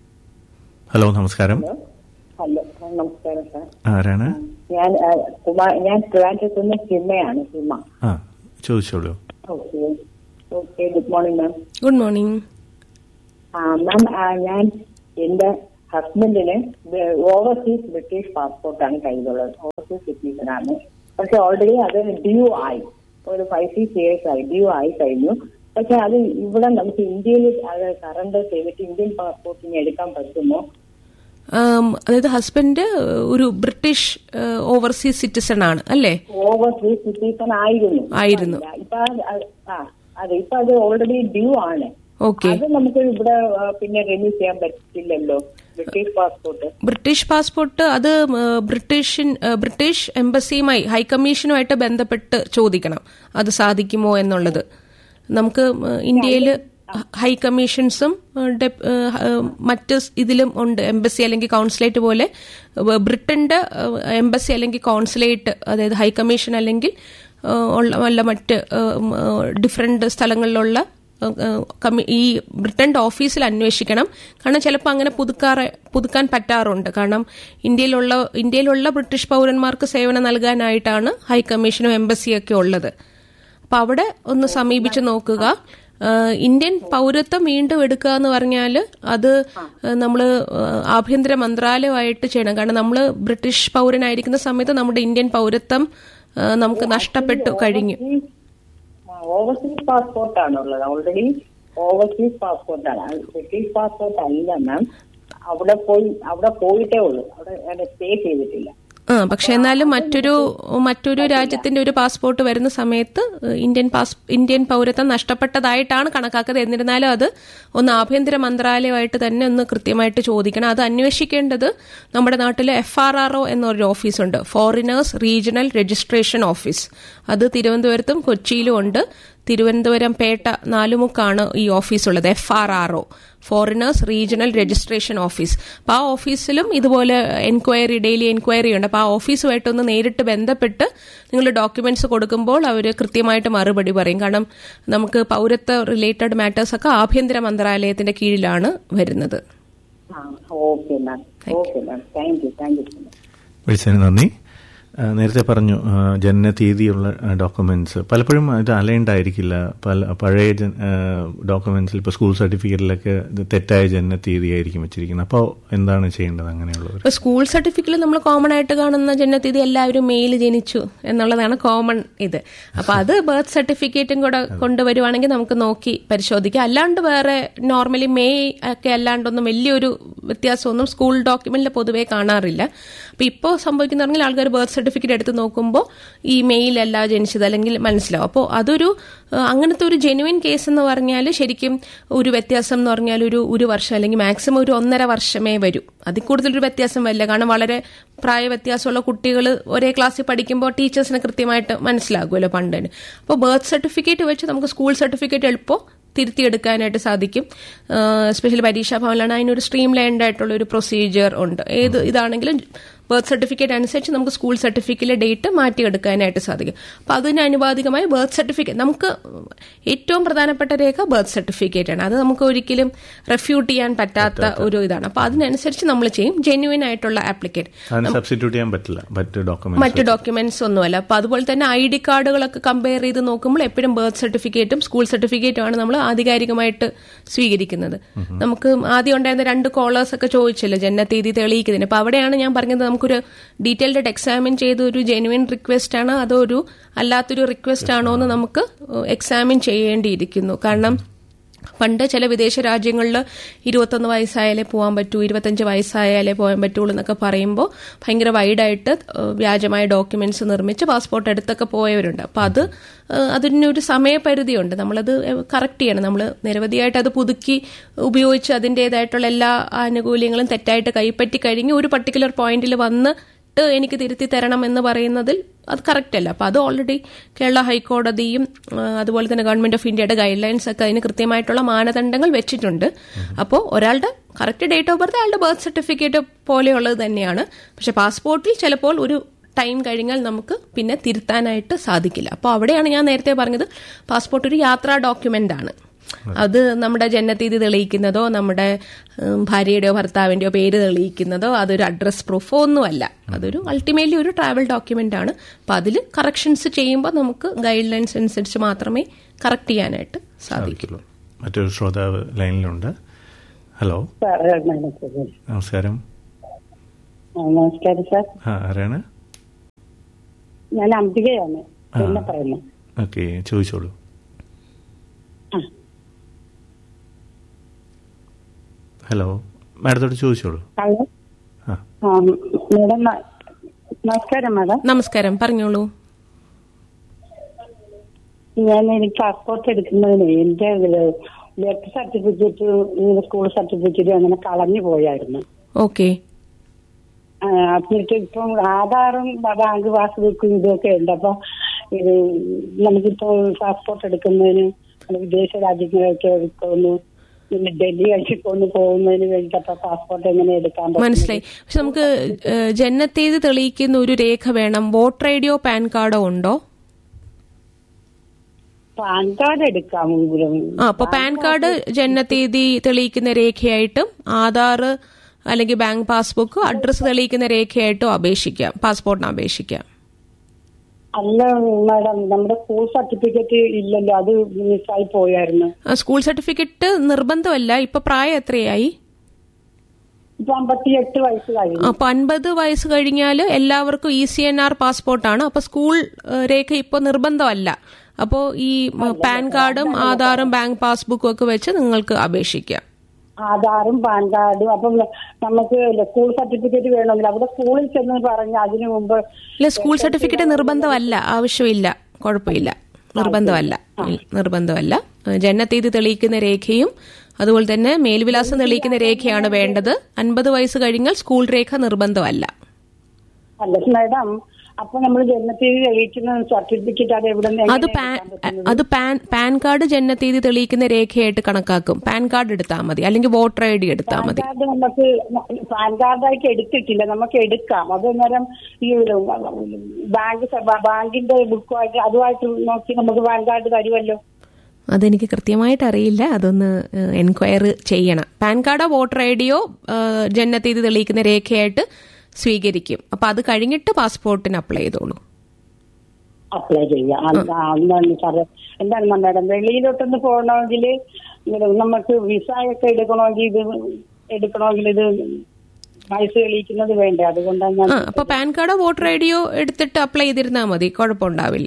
B: ഹലോ നമസ്കാരം
E: ഹലോ നമസ്കാരം സാർ
B: ആരാണ്
E: ഞാൻ ആ, കുമാർ ഞാൻ ട്രിവാൻഡ്രത്ത് നിന്ന് ഹിമയാണ് ഹിമ
B: ആ ചോദിച്ചോളൂ
E: okay okay good morning ma'am
A: good morning
E: ആ മാം ആ, ഞാൻ എന്റെ ഹസ്ബൻഡിന് ഓവർസീസ് ബ്രിട്ടീഷ് പാസ്പോർട്ടാണ് കയ്യിലുള്ളത് ഓവർസീസ് സിറ്റിസൺ ആണ് പക്ഷെ ഓൾറെഡി അത് ഡ്യൂ ആയി ഒരു ഫൈവ് സിക്സ് ഇയേഴ്സ് ആയി ഡ്യൂ ആയി കഴിഞ്ഞു പക്ഷെ അത് ഇവിടെ നമുക്ക് ഇന്ത്യയിൽ അത് സറണ്ടർ ചെയ്തിട്ട് ഇന്ത്യൻ പാസ്പോർട്ടിന് എടുക്കാൻ പറ്റുമോ
A: ആം, അതായത് ഹസ്ബൻഡ് ഒരു ബ്രിട്ടീഷ് ഓവർസീസ് സിറ്റിസൺ ആണ് അല്ലേ
E: ഓവർസീസ് സിറ്റിസൺ ആയിരുന്നു
A: ആയിരുന്നു.
E: ഇപ്പൊ അത് അത് ആ അതെ ഇപ്പൊ അത് ഓൾറെഡി ഡ്യൂ ആണ്
A: ഓക്കെ
E: അത് നമുക്ക് ഇവിടെ ആ, പിന്നെ റിന്യൂ ചെയ്യാൻ പറ്റില്ലല്ലോ ബ്രിട്ടീഷ് പാസ്പോർട്ട്
A: ബ്രിട്ടീഷ് പാസ്പോർട്ട് അത് ആ, ബ്രിട്ടീഷ് ബ്രിട്ടീഷ് എംബസിയുമായി ഹൈക്കമ്മീഷനുമായിട്ട് ബന്ധപ്പെട്ട് ചോദിക്കണം അത് സാധിക്കുമോ എന്നുള്ളത് നമുക്ക് ഇന്ത്യയിൽ ഹൈക്കമ്മീഷൻസും ആ, ഡെപ്- ആ, ആ, മറ്റ് ഇതിലും ഉണ്ട് എംബസി അല്ലെങ്കിൽ കോൺസുലേറ്റ് പോലെ ആ, ബ്രിട്ടന്റെ എംബസി അല്ലെങ്കിൽ കോൺസുലേറ്റ് അതായത് ഹൈക്കമ്മീഷൻ അല്ലെങ്കിൽ ആ, ഉള്ള വല്ല മറ്റ് ഡിഫറെന്റ് സ്ഥലങ്ങളിലുള്ള ഏഹ് കമ്മി- ഈ ബ്രിട്ടന്റെ ഓഫീസിൽ അന്വേഷിക്കണം കാരണം ചിലപ്പോൾ അങ്ങനെ പുതുക്കാറ് പുതുക്കാൻ പറ്റാറുണ്ട് കാരണം ഇന്ത്യയിലുള്ള ഇന്ത്യയിലുള്ള ബ്രിട്ടീഷ് പൗരന്മാർക്ക് സേവനം നൽകാനായിട്ടാണ് ഹൈക്കമ്മീഷനും എംബസിയൊക്കെ ഉള്ളത് അപ്പൊ അവിടെ ഒന്ന് സമീപിച്ച് നോക്കുക ഏഹ് ഇന്ത്യൻ പൗരത്വം വീണ്ടും എടുക്കുക എന്ന് പറഞ്ഞാൽ അത് നമ്മൾ ആഭ്യന്തര മന്ത്രാലയമായിട്ട് ചെയ്യണം കാരണം നമ്മൾ ബ്രിട്ടീഷ് പൗരനായിരിക്കുന്ന സമയത്ത് നമ്മുടെ ഇന്ത്യൻ പൗരത്വം ഏഹ് നമുക്ക് നഷ്ടപ്പെട്ടു കഴിഞ്ഞു
E: ഓവർസീസ് പാസ്പോർട്ടാണുള്ളത് ഓൾറെഡി ഓവർസീസ് പാസ്പോർട്ടാണ് അത് ബ്രിട്ടീഷ് പാസ്പോർട്ട് അല്ല മാം അവിടെ പോയി അവിടെ പോയിട്ടേ ഉള്ളൂ അവിടെ സ്റ്റേ ചെയ്തിട്ടില്ല
A: ആ പക്ഷെ എന്നാലും മറ്റൊരു മറ്റൊരു രാജ്യത്തിന്റെ ഒരു പാസ്പോർട്ട് വരുന്ന സമയത്ത് ഇന്ത്യൻ പാസ് ഇന്ത്യൻ പൗരത്വം നഷ്ടപ്പെട്ടതായിട്ടാണ് കണക്കാക്കുന്നത് എന്നിരുന്നാലും അത് ഒന്ന് ആഭ്യന്തര മന്ത്രാലയമായിട്ട് തന്നെ ഒന്ന് കൃത്യമായിട്ട് ചോദിക്കണം അത് അന്വേഷിക്കേണ്ടത് നമ്മുടെ നാട്ടിലെ എഫ് ആർ ആർ ഒ എന്നൊരു ഓഫീസുണ്ട് ഫോറിനേഴ്സ് റീജിയണൽ രജിസ്ട്രേഷൻ ഓഫീസ് അത് തിരുവനന്തപുരത്തും കൊച്ചിയിലും ഉണ്ട് തിരുവനന്തപുരം പേട്ട നാലുമുക്കാണ് ഈ ഓഫീസുള്ളത് F R R O foreigners regional registration office അപ്പോൾ ആ ഓഫീസിലും ഇതുപോലെ എൻക്വയറി ഡെയിലി എൻക്വയറി ഉണ്ട് അപ്പോൾ ആ ഓഫീസുമായിട്ടൊന്ന് നേരിട്ട് ബന്ധപ്പെട്ട് നിങ്ങൾ ഡോക്യുമെന്റ്സ് കൊടുക്കുമ്പോൾ അവർ കൃത്യമായിട്ട് മറുപടി പറയും കാരണം നമുക്ക് പൗരത്വ റിലേറ്റഡ് മാറ്റേഴ്സ് ഒക്കെ ആഭ്യന്തര മന്ത്രാലയത്തിന്റെ കീഴിലാണ് വരുന്നത്
E: ആ okay ma'am okay ma'am thank you thank you so much
B: വിളിച്ചതിന് നന്ദി ആ, നേരത്തെ പറഞ്ഞു ആ, ജനനതീയതിയുള്ള ഡോക്യുമെന്റ്സ് പലപ്പോഴും ഇത് അലൈൻഡ് ആയിരിക്കില്ല പല പഴയ ഡോക്യുമെന്റ്സിൽ ഇപ്പോൾ സ്കൂൾ സർട്ടിഫിക്കറ്റിലൊക്കെ ഇത് തെറ്റായ ജനനതീയതി ആയിരിക്കും വെച്ചിരിക്കുന്നത് അപ്പോൾ എന്താണ് ചെയ്യേണ്ടത് അങ്ങനെയുള്ളവർ
A: ഇപ്പൊ സ്കൂൾ സർട്ടിഫിക്കറ്റിൽ നമ്മൾ കോമൺ ആയിട്ട് കാണുന്ന ജനനത്തീയതി എല്ലാവരും മെയിൽ ജനിച്ചു എന്നുള്ളതാണ് കോമൺ ഇത് അപ്പൊ അത് ബർത്ത് സർട്ടിഫിക്കറ്റും കൂടെ കൊണ്ടുവരുവാണെങ്കിൽ നമുക്ക് നോക്കി പരിശോധിക്കാം അല്ലാണ്ട് വേറെ നോർമലി മെയ് ഒക്കെ അല്ലാണ്ടൊന്നും വലിയൊരു വ്യത്യാസമൊന്നും സ്കൂൾ ഡോക്യുമെന്റിൽ പൊതുവേ കാണാറില്ല അപ്പൊ ഇപ്പോൾ സംഭവിക്കുന്ന ആൾക്കാർ ബർത്ത് സർട്ടിഫിക്കറ്റ് എടുത്ത് നോക്കുമ്പോൾ ഈ മെയിലല്ല ജനിച്ചത് അല്ലെങ്കിൽ മനസ്സിലാവും അപ്പോൾ അതൊരു ആ, അങ്ങനത്തെ ഒരു ജെനുവിൻ കേസ് എന്ന് പറഞ്ഞാൽ ശരിക്കും ഒരു വ്യത്യാസം എന്ന് പറഞ്ഞാൽ ഒരു ഒരു വർഷം അല്ലെങ്കിൽ മാക്സിമം ഒരു ഒന്നര വർഷമേ വരൂ അതിൽ കൂടുതലൊരു വ്യത്യാസം വരില്ല കാരണം വളരെ പ്രായ വ്യത്യാസമുള്ള കുട്ടികൾ ഒരേ ക്ലാസ്സിൽ പഠിക്കുമ്പോൾ ടീച്ചേഴ്സിന് കൃത്യമായിട്ട് മനസ്സിലാകുമല്ലോ പണ്ട് അപ്പോൾ ബർത്ത് സർട്ടിഫിക്കറ്റ് വെച്ച് നമുക്ക് സ്കൂൾ സർട്ടിഫിക്കറ്റ് എളുപ്പം തിരുത്തിയെടുക്കാനായിട്ട് സാധിക്കും എസ്പെഷ്യലി പരീക്ഷാ ഭവനിലാണ് അതിനൊരു സ്ട്രീം ലൈൻഡ് ആയിട്ടുള്ള ഒരു പ്രൊസീജിയർ ഉണ്ട് ഏത് ഇതാണെങ്കിലും ബർത്ത് സർട്ടിഫിക്കറ്റ് അനുസരിച്ച് നമുക്ക് സ്കൂൾ സർട്ടിഫിക്കറ്റിലെ ഡേറ്റ് മാറ്റിയെടുക്കാനായിട്ട് സാധിക്കും അപ്പോൾ അതിന് അനുപാതികമായി ബർത്ത് സർട്ടിഫിക്കറ്റ് നമുക്ക് ഏറ്റവും പ്രധാനപ്പെട്ട രേഖ ബർത്ത് സർട്ടിഫിക്കറ്റ് ആണ് അത് നമുക്ക് ഒരിക്കലും റെഫ്യൂട്ട് ചെയ്യാൻ പറ്റാത്ത ഒരു ഇതാണ് അപ്പോൾ അതിനനുസരിച്ച് നമ്മൾ ചെയ്യും ജെന്യുവൻ ആയിട്ടുള്ള ആപ്ലിക്കേറ്റ്
B: അതിന് സബ്സ്റ്റിറ്റ്യൂട്ട് ചെയ്യാൻ പറ്റില്ല മറ്റ് ഡോക്യുമെന്റ്സ്
A: മറ്റ് ഡോക്യുമെന്റ്സ് ഒന്നുമല്ല അപ്പൊ അതുപോലെ തന്നെ ഐ ഡി കാർഡുകളൊക്കെ കമ്പയർ ചെയ്ത് നോക്കുമ്പോൾ എപ്പോഴും ബർത്ത് സർട്ടിഫിക്കറ്റും സ്കൂൾ സർട്ടിഫിക്കറ്റും ആണ് നമ്മൾ ആധികാരികമായിട്ട് സ്വീകരിക്കുന്നത് നമുക്ക് ആദ്യം ഉണ്ടായിരുന്ന രണ്ട് കോളേഴ്സ് ഒക്കെ ചോദിച്ചല്ലോ ജനനത്തീയതി തെളിയിക്കുന്നതിന് അപ്പൊ അവിടെയാണ് ഞാൻ പറഞ്ഞത് നമുക്കൊരു ഡീറ്റെയിൽഡ് എക്സാമിൻ ചെയ്ത ഒരു ജെനുവിൻ റിക്വസ്റ്റ് ആണ് അതോ ഒരു അല്ലാത്തൊരു റിക്വസ്റ്റ് ആണോ എന്ന് നമുക്ക് എക്സാമിൻ ചെയ്യേണ്ടിയിരിക്കുന്നു കാരണം പണ്ട് ചില വിദേശ രാജ്യങ്ങളിൽ ഇരുപത്തൊന്ന് വയസ്സായാലേ പോകാൻ പറ്റൂ ഇരുപത്തഞ്ച് വയസ്സായാലേ പോകാൻ പറ്റുള്ളൂ എന്നൊക്കെ പറയുമ്പോൾ ഭയങ്കര വൈഡായിട്ട് ഏഹ്, വ്യാജമായ ഡോക്യുമെന്റ്സ് നിർമ്മിച്ച് പാസ്പോർട്ട് എടുത്തൊക്കെ പോയവരുണ്ട് അപ്പം അത് ഏഹ്, അതിനൊരു സമയപരിധിയുണ്ട് നമ്മളത് കറക്റ്റ് ചെയ്യണം നമ്മൾ നിരവധിയായിട്ട് അത് പുതുക്കി ഉപയോഗിച്ച് അതിൻ്റെതായിട്ടുള്ള എല്ലാ ആനുകൂല്യങ്ങളും തെറ്റായിട്ട് കൈപ്പറ്റി കഴിഞ്ഞ് ഒരു പർട്ടിക്കുലർ പോയിന്റിൽ വന്ന് ട്ട് എനിക്ക് തിരുത്തി തരണം എന്ന് പറയുന്നതിൽ അത് കറക്റ്റ് അല്ല അപ്പൊ അത് ഓൾറെഡി കേരള ഹൈക്കോടതിയും ആ, അതുപോലെ തന്നെ ഗവൺമെന്റ് ഓഫ് ഇന്ത്യയുടെ ഗൈഡ് ലൈൻസ് ഒക്കെ അതിന് കൃത്യമായിട്ടുള്ള മാനദണ്ഡങ്ങൾ വെച്ചിട്ടുണ്ട് അപ്പോൾ ഒരാളുടെ കറക്റ്റ് ഡേറ്റ് ഓഫ് ബർത്ത് അയാളുടെ ബർത്ത് സർട്ടിഫിക്കറ്റ് പോലെയുള്ളത് തന്നെയാണ് പക്ഷെ പാസ്പോർട്ടിൽ ചിലപ്പോൾ ഒരു ടൈം കഴിഞ്ഞാൽ നമുക്ക് പിന്നെ തിരുത്താനായിട്ട് സാധിക്കില്ല അപ്പോൾ അവിടെയാണ് ഞാൻ നേരത്തെ പറഞ്ഞത് പാസ്പോർട്ട് ഒരു യാത്രാ ഡോക്യുമെന്റ് ആണ് അത് നമ്മുടെ ജനനത്തീയതി തെളിയിക്കുന്നതോ നമ്മുടെ ഉം, ഭാര്യയുടെയോ ഭർത്താവിന്റെയോ പേര് തെളിയിക്കുന്നതോ അതൊരു അഡ്രസ് പ്രൂഫോ ഒന്നുമല്ല അതൊരു അൾട്ടിമേറ്റ്ലി ഒരു ട്രാവൽ ഡോക്യുമെന്റ് ആണ് അപ്പൊ അതിൽ കറക്ഷൻസ് ചെയ്യുമ്പോൾ നമുക്ക് ഗൈഡ് ലൈൻസ് അനുസരിച്ച് മാത്രമേ കറക്റ്റ് ചെയ്യാനായിട്ട് സാധിക്കൂ
B: സാധിക്കുള്ളൂ മറ്റൊരു ശ്രോതാവ് ലൈനിലുണ്ട് ഹലോ
D: സാറേ നമസ്കാരം
B: നമസ്കാരം
D: ആ, നമസ്കാരം സാർ
B: ആ ആരാണ്
D: ഞാൻ അംബികയാണ്
B: ആ.
D: പിന്നെ പറയുന്നത്
B: ഓക്കെ ചോദിച്ചോളൂ ഹലോ മാഡത്തോട് ചോദിച്ചോളൂ
D: ഹലോ
B: ആ
D: ആ, മാഡം ന- നമസ്കാരം മാഡം
A: നമസ്കാരം പറഞ്ഞോളൂ
D: ഞാൻ എനിക്ക് പാസ്പോർട്ട് എടുക്കുന്നതിന് എന്റെ ബർത്ത് സർട്ടിഫിക്കറ്റ് സ്കൂൾ സർട്ടിഫിക്കറ്റ് അങ്ങനെ കളഞ്ഞു പോയായിരുന്നു
A: ഓക്കെ
D: ആ, എന്നിട്ട് ഇപ്പം ആധാറും ബാങ്ക് പാസ്ബുക്കും ഇതൊക്കെ ഉണ്ട് അപ്പൊ ഇത് നമുക്കിപ്പോ പാസ്പോർട്ട് എടുക്കുന്നതിന് വിദേശ രാജ്യങ്ങളൊക്കെ എടുക്കുന്നു പിന്നെ ഡൽഹി കഴിച്ചിക്കൊന്ന് പോകുന്നതിന് വേണ്ടിട്ട് അപ്പൊ പാസ്പോർട്ട് എങ്ങനെ എടുക്കാൻ പറ്റും?
A: മനസ്സിലായി പക്ഷെ നമുക്ക് ഏഹ്, ജനനത്തീയതി തെളിയിക്കുന്ന ഒരു രേഖ വേണം വോട്ടർ ഐ ഡിയോ പാൻ കാർഡോ ഉണ്ടോ
D: പാൻ കാർഡ് എടുക്കാം എങ്കിലും
A: ആ അപ്പൊ പാൻ കാർഡ് ജനനത്തീയതി തെളിയിക്കുന്ന രേഖയായിട്ടും ആധാർ അല്ലെങ്കിൽ ബാങ്ക് പാസ്ബുക്ക് അഡ്രസ്സ് തെളിയിക്കുന്ന രേഖയായിട്ടും അപേക്ഷിക്കാം പാസ്പോർട്ടിന് അപേക്ഷിക്കാം
D: അല്ല മാഡം നമ്മുടെ സ്കൂൾ സർട്ടിഫിക്കറ്റ് ഇല്ലല്ലോ അത് മിസ്സായി പോയായിരുന്നു
A: ആ, സ്കൂൾ സർട്ടിഫിക്കറ്റ് നിർബന്ധമല്ല ഇപ്പൊ പ്രായം എത്രയായി
D: ഇപ്പൊ അമ്പത്തിയെട്ട് വയസ്സ് കഴിഞ്ഞു
A: അപ്പൊ അൻപത് വയസ്സ് കഴിഞ്ഞാൽ എല്ലാവർക്കും ഇ സി എൻ ആർ പാസ്പോർട്ടാണ് അപ്പൊ സ്കൂൾ ഏഹ്, രേഖ ഇപ്പൊ നിർബന്ധമല്ല അപ്പോ ഈ മ, പാൻ കാർഡും ആധാറും ബാങ്ക് പാസ്ബുക്കും ഒക്കെ വെച്ച് നിങ്ങൾക്ക് അപേക്ഷിക്കാം
D: ആധാറും പാൻ കാർഡും അപ്പം നമുക്ക് സ്കൂൾ സർട്ടിഫിക്കറ്റ് വേണമെങ്കിൽ അവിടെ സ്കൂളിൽ ചെന്ന് പറഞ്ഞ് അതിനു മുമ്പ്
A: ഇല്ല സ്കൂൾ സർട്ടിഫിക്കറ്റ് നിർബന്ധമല്ല ആവശ്യമില്ല കുഴപ്പമില്ല നിർബന്ധമല്ല ഇല്ല, നിർബന്ധമല്ല ഏഹ്, ജനനത്തീയതി തെളിയിക്കുന്ന രേഖയും അതുപോലെ തന്നെ മേൽവിലാസം തെളിയിക്കുന്ന രേഖയാണ് വേണ്ടത് അൻപത് വയസ്സ് കഴിഞ്ഞാൽ സ്കൂൾ രേഖ നിർബന്ധമല്ല
D: അല്ല മാഡം അപ്പൊ നമ്മൾ ജന്മത്തീയതി തെളിയിക്കുന്ന സർട്ടിഫിക്കറ്റ് അത് എവിടെ നിന്ന്
A: അത് പാൻ അത് പാൻ പാൻ കാർഡ് ജനനത്തീയതി തെളിയിക്കുന്ന രേഖയായിട്ട് കണക്കാക്കും പാൻ കാർഡ് എടുത്താൽ മതി അല്ലെങ്കിൽ വോട്ടർ ഐ ഡി എടുത്താൽ
D: പാൻ
A: മതി
D: കാർഡ് നമുക്ക് പാൻ കാർഡായിട്ട് എടുത്തിട്ടില്ല നമുക്ക് എടുക്കാം അത് അന്നേരം ഈ ബാങ്ക് ബാങ്കിന്റെ ബുക്കുമായിട്ട് അതുമായിട്ട് നോക്കി നമുക്ക് പാൻ കാർഡ് തരുമല്ലോ
A: അതെനിക്ക് കൃത്യമായിട്ട് അറിയില്ല അതൊന്ന് എൻക്വയറി ചെയ്യണം പാൻ കാർഡോ വോട്ടർ ഐ ഡിയോ ജനനത്തീയതി തെളിയിക്കുന്ന രേഖയായിട്ട് സ്വീകരിക്കും അപ്പൊ അത് കഴിഞ്ഞിട്ട് പാസ്പോർട്ടിന് അപ്ലൈ ചെയ്തോളൂ
D: അപ്ലൈ ചെയ്യാം അല്ല, എന്താണ് സാറേ എന്താണ് മാഡം വെളിയിലോട്ടൊന്ന് പോകണമെങ്കിൽ നമുക്ക് വിസ ഒക്കെ എടുക്കണമെങ്കിൽ ഇത് എടുക്കണമെങ്കിൽ ഇത് വയസ്സ് തെളിയിക്കുന്നത് വേണ്ടേ അതുകൊണ്ടാണ് ഞാൻ
A: ആ അപ്പൊ പാൻ കാർഡോ വോട്ടർ ഐ ഡിയോ എടുത്തിട്ട് അപ്ലൈ ചെയ്തിരുന്നാൽ മതി കുഴപ്പമുണ്ടാവില്ല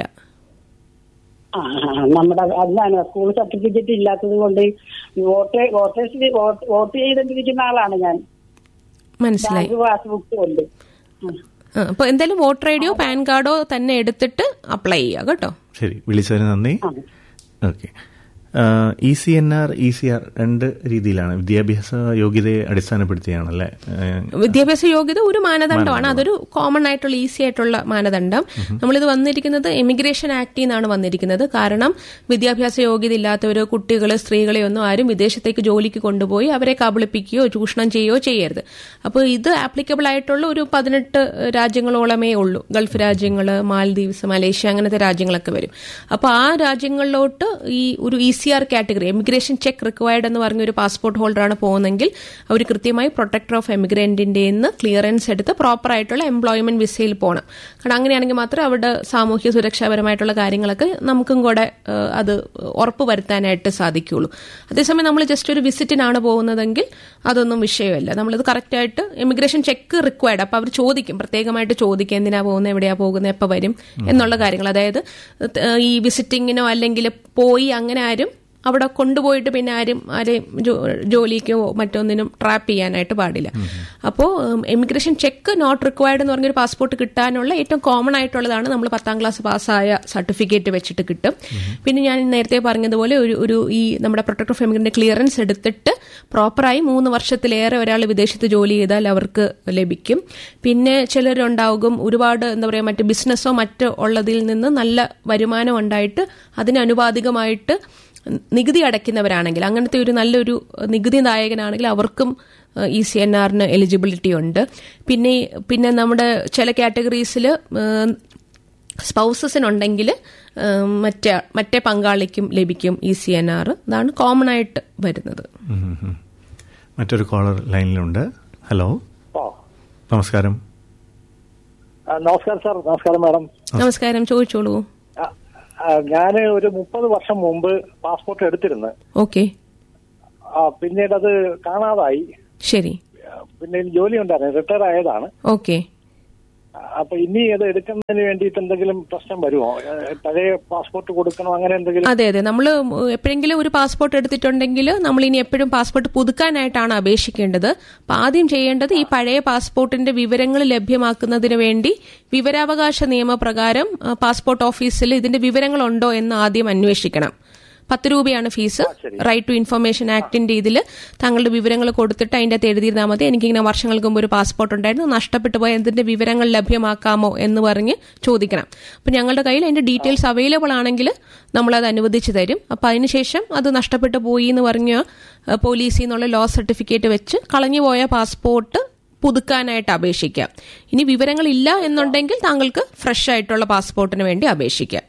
D: ആ ആ, നമ്മുടെ അതാണ് സ്കൂൾ സർട്ടിഫിക്കറ്റ് ഇല്ലാത്തത് കൊണ്ട് വോട്ട് വോട്ടേഴ്സ് വോട്ട് ചെയ്തിരിക്കുന്ന ആളാണ് ഞാൻ
A: മനസ്സിലായി
D: ബാങ്ക് പാസ്ബുക്കും ഉണ്ട് ഉം.
A: ആ, അപ്പൊ എന്തായാലും വോട്ടർ ഐ ഡിയോ പാൻ കാർഡോ തന്നെ എടുത്തിട്ട് അപ്ലൈ ചെയ്യുക കേട്ടോ
B: ശരി വിളിച്ചതിന് നന്ദി
D: ആ.
B: Okay E C N R E C R രണ്ട് രീതിയിലാണ് വിദ്യാഭ്യാസ യോഗ്യതയെ അടിസ്ഥാനപ്പെടുത്തിയാണല്ലേ ഏഹ്,
A: വിദ്യാഭ്യാസ യോഗ്യത ഒരു മാനദണ്ഡമാണ് അതൊരു കോമൺ ആയിട്ടുള്ള ഈസി ആയിട്ടുള്ള മാനദണ്ഡം നമ്മളിത് വന്നിരിക്കുന്നത് എമിഗ്രേഷൻ ആക്ടിൽ നിന്നാണ് വന്നിരിക്കുന്നത് കാരണം വിദ്യാഭ്യാസ യോഗ്യത ഇല്ലാത്തവരോ കുട്ടികളെ സ്ത്രീകളെ ഒന്നും ആരും വിദേശത്തേക്ക് ജോലിക്ക് കൊണ്ടുപോയി അവരെ കബളിപ്പിക്കുകയോ ചൂഷണം ചെയ്യുകയോ ചെയ്യരുത് അപ്പോൾ ഇത് ആപ്ലിക്കബിൾ ആയിട്ടുള്ള ഒരു പതിനെട്ട് രാജ്യങ്ങളോളമേ ഉള്ളൂ ഗൾഫ് രാജ്യങ്ങൾ മാൽദീവ്സ് മലേഷ്യ അങ്ങനത്തെ രാജ്യങ്ങളൊക്കെ വരും അപ്പോൾ ആ രാജ്യങ്ങളിലോട്ട് ഈ ഒരു E C R category emigration check required എന്ന് പറഞ്ഞ ഒരു പാസ്പോർട്ട് ഹോൾഡറാണ് പോകുന്നതെങ്കിൽ അവർ കൃത്യമായി പ്രൊട്ടക്ടർ ഓഫ് എമിഗ്രന്റിന്റെ നിന്ന് ക്ലിയറൻസ് എടുത്ത് പ്രോപ്പർ ആയിട്ടുള്ള എംപ്ലോയ്മെന്റ് വിസയിൽ പോകണം കാരണം അങ്ങനെയാണെങ്കിൽ മാത്രമേ അവിടെ സാമൂഹ്യ സുരക്ഷാപരമായിട്ടുള്ള കാര്യങ്ങളൊക്കെ നമുക്കും കൂടെ ഏഹ്, അത് ഉറപ്പ് വരുത്താനായിട്ട് സാധിക്കുകയുള്ളൂ അതേസമയം നമ്മൾ ജസ്റ്റ് ഒരു വിസിറ്റിനാണ് പോകുന്നതെങ്കിൽ അതൊന്നും വിഷയമല്ല നമ്മളിത് കറക്റ്റായിട്ട് എമിഗ്രേഷൻ ചെക്ക് റിക്വയർഡ് അപ്പോൾ അവർ ചോദിക്കും പ്രത്യേകമായിട്ട് ചോദിക്കും എന്തിനാ പോകുന്നത് എവിടെയാ പോകുന്നത് എപ്പോൾ വരും എന്നുള്ള കാര്യങ്ങൾ അതായത് ഏഹ്, ഈ വിസിറ്റിങ്ങിനോ അല്ലെങ്കിൽ പോയി അങ്ങനെ ആരും അവിടെ കൊണ്ടുപോയിട്ട് പിന്നെ ആരും ആരെയും ജോ- ജോലിക്കോ മറ്റൊന്നിനും ട്രാപ്പ് ചെയ്യാനായിട്ട് പാടില്ല അപ്പോൾ എമിഗ്രേഷൻ ചെക്ക് നോട്ട് റിക്വയർഡ് എന്ന് പറഞ്ഞൊരു പാസ്പോർട്ട് കിട്ടാനുള്ള ഏറ്റവും കോമൺ ആയിട്ടുള്ളതാണ് നമ്മൾ പത്താം ക്ലാസ് പാസ്സായ സർട്ടിഫിക്കറ്റ് വെച്ചിട്ട് കിട്ടും പിന്നെ ഞാൻ നേരത്തെ പറഞ്ഞതുപോലെ ഒരു ഒരു ഈ നമ്മുടെ പ്രൊട്ടക്ട് ഓഫ് എമിഗ്രന്റ് ക്ലിയറൻസ് എടുത്തിട്ട് പ്രോപ്പറായി മൂന്ന് വർഷത്തിലേറെ ഒരാൾ വിദേശത്ത് ജോലി ചെയ്താൽ അവർക്ക് ലഭിക്കും പിന്നെ ചിലരുണ്ടാകും ഒരുപാട് എന്താ പറയുക മറ്റ് ബിസിനസ്സോ മറ്റോ ഉള്ളതിൽ നിന്ന് നല്ല വരുമാനം ഉണ്ടായിട്ട് അതിന് അനുപാതികമായിട്ട് നികുതി അടയ്ക്കുന്നവരാണെങ്കിൽ അങ്ങനത്തെ ഒരു നല്ലൊരു നികുതി നായകനാണെങ്കിൽ അവർക്കും ഇ സി എൻ ആറിന് എലിജിബിലിറ്റി ഉണ്ട് പിന്നെ പിന്നെ നമ്മുടെ ചില കാറ്റഗറീസിൽ സ്പൗസസിനുണ്ടെങ്കിൽ മറ്റേ മറ്റേ പങ്കാളിക്കും ലഭിക്കും ഇ സി എൻ ആർ അതാണ് കോമൺ ആയിട്ട് വരുന്നത്
B: ഉം, ഉം, ഉം. മറ്റൊരു കോളർ ലൈനിലുണ്ട് ഹലോ
F: ഓ
B: നമസ്കാരം
F: ആ, നമസ്കാരം സാർ നമസ്കാരം മാഡം
A: നമസ്കാരം ചോദിച്ചോളൂ
F: ഞാൻ ഒരു മുപ്പത് വർഷം മുമ്പ് പാസ്പോർട്ട് എടുത്തിരുന്നു
A: ഓക്കെ
F: ആ, പിന്നീട് അത് കാണാതായി
A: ശരി
F: ആ, പിന്നെ എനിക്ക് ജോലി ഉണ്ടായിരുന്നു റിട്ടയർ ആയതാണ്
A: ഓക്കെ
F: ആ, അപ്പൊ ഇനി അത് എടുക്കുന്നതിന് വേണ്ടിയിട്ട് എന്തെങ്കിലും പ്രശ്നം വരുമോ ഏ, പഴയ പാസ്പോർട്ട് കൊടുക്കണോ അങ്ങനെ എന്തെങ്കിലും
A: അതെ അതെ നമ്മൾ എപ്പോഴെങ്കിലും ഒരു പാസ്പോർട്ട് എടുത്തിട്ടുണ്ടെങ്കിൽ നമ്മൾ ഇനി എപ്പോഴും പാസ്പോർട്ട് പുതുക്കാനായിട്ടാണ് അപേക്ഷിക്കേണ്ടത് അപ്പൊ ആദ്യം ചെയ്യേണ്ടത് ഈ പഴയ പാസ്പോർട്ടിന്റെ വിവരങ്ങൾ ലഭ്യമാക്കുന്നതിന് വേണ്ടി വിവരാവകാശ നിയമപ്രകാരം ആ, പാസ്പോർട്ട് ഓഫീസിൽ ഇതിന്റെ വിവരങ്ങളുണ്ടോ എന്ന് ആദ്യം അന്വേഷിക്കണം പത്ത് രൂപയാണ് ഫീസ് റൈറ്റ് ടു ഇൻഫർമേഷൻ ആക്ടിന്റെ ഇതിൽ താങ്കളുടെ വിവരങ്ങൾ കൊടുത്തിട്ട് അതിന്റെ അകത്ത് എഴുതിയിരുന്നാൽ മതി എനിക്കിങ്ങനെ വർഷങ്ങൾക്ക് മുമ്പ് ഒരു പാസ്പോർട്ട് ഉണ്ടായിരുന്നു നഷ്ടപ്പെട്ടു പോയ എന്തിന്റെ വിവരങ്ങൾ ലഭ്യമാക്കാമോ എന്ന് പറഞ്ഞ് ചോദിക്കണം അപ്പൊ ഞങ്ങളുടെ കയ്യിൽ അതിന്റെ ഡീറ്റെയിൽസ് അവൈലബിൾ ആണെങ്കിൽ നമ്മളത് അനുവദിച്ചു തരും അപ്പൊ അതിനുശേഷം അത് നഷ്ടപ്പെട്ടു പോയി എന്ന് പറഞ്ഞ് അഹ് പോലീസിൽ നിന്നുള്ള ലോ സർട്ടിഫിക്കറ്റ് വെച്ച് കളഞ്ഞുപോയ പാസ്പോർട്ട് പുതുക്കാനായിട്ട് അപേക്ഷിക്കാം ഇനി വിവരങ്ങളില്ല എന്നുണ്ടെങ്കിൽ താങ്കൾക്ക് ഫ്രഷ് ആയിട്ടുള്ള പാസ്പോർട്ടിന് വേണ്ടി അപേക്ഷിക്കാം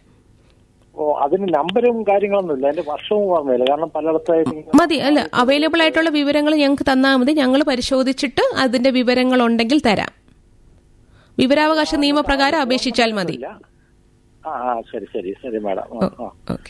F: ഓ അതിന് നമ്പരും കാര്യങ്ങളൊന്നുമില്ല അതിന്റെ വർഷവും ഓർമ്മയില്ല കാരണം പലയിടത്തായിട്ട് ഇങ്ങനെ
A: മതി അല്ല അവൈലബിൾ ആയിട്ടുള്ള വിവരങ്ങൾ ഞങ്ങൾക്ക് തന്നാൽ മതി ഞങ്ങൾ പരിശോധിച്ചിട്ട് അതിന്റെ വിവരങ്ങൾ ഉണ്ടെങ്കിൽ തരാം വിവരാവകാശ നിയമപ്രകാരം അപേക്ഷിച്ചാൽ മതി
F: ഇല്ല. ആ ആ ശരി ശരി ശരി മാഡം ആ, ആ.
A: ഓക്കെ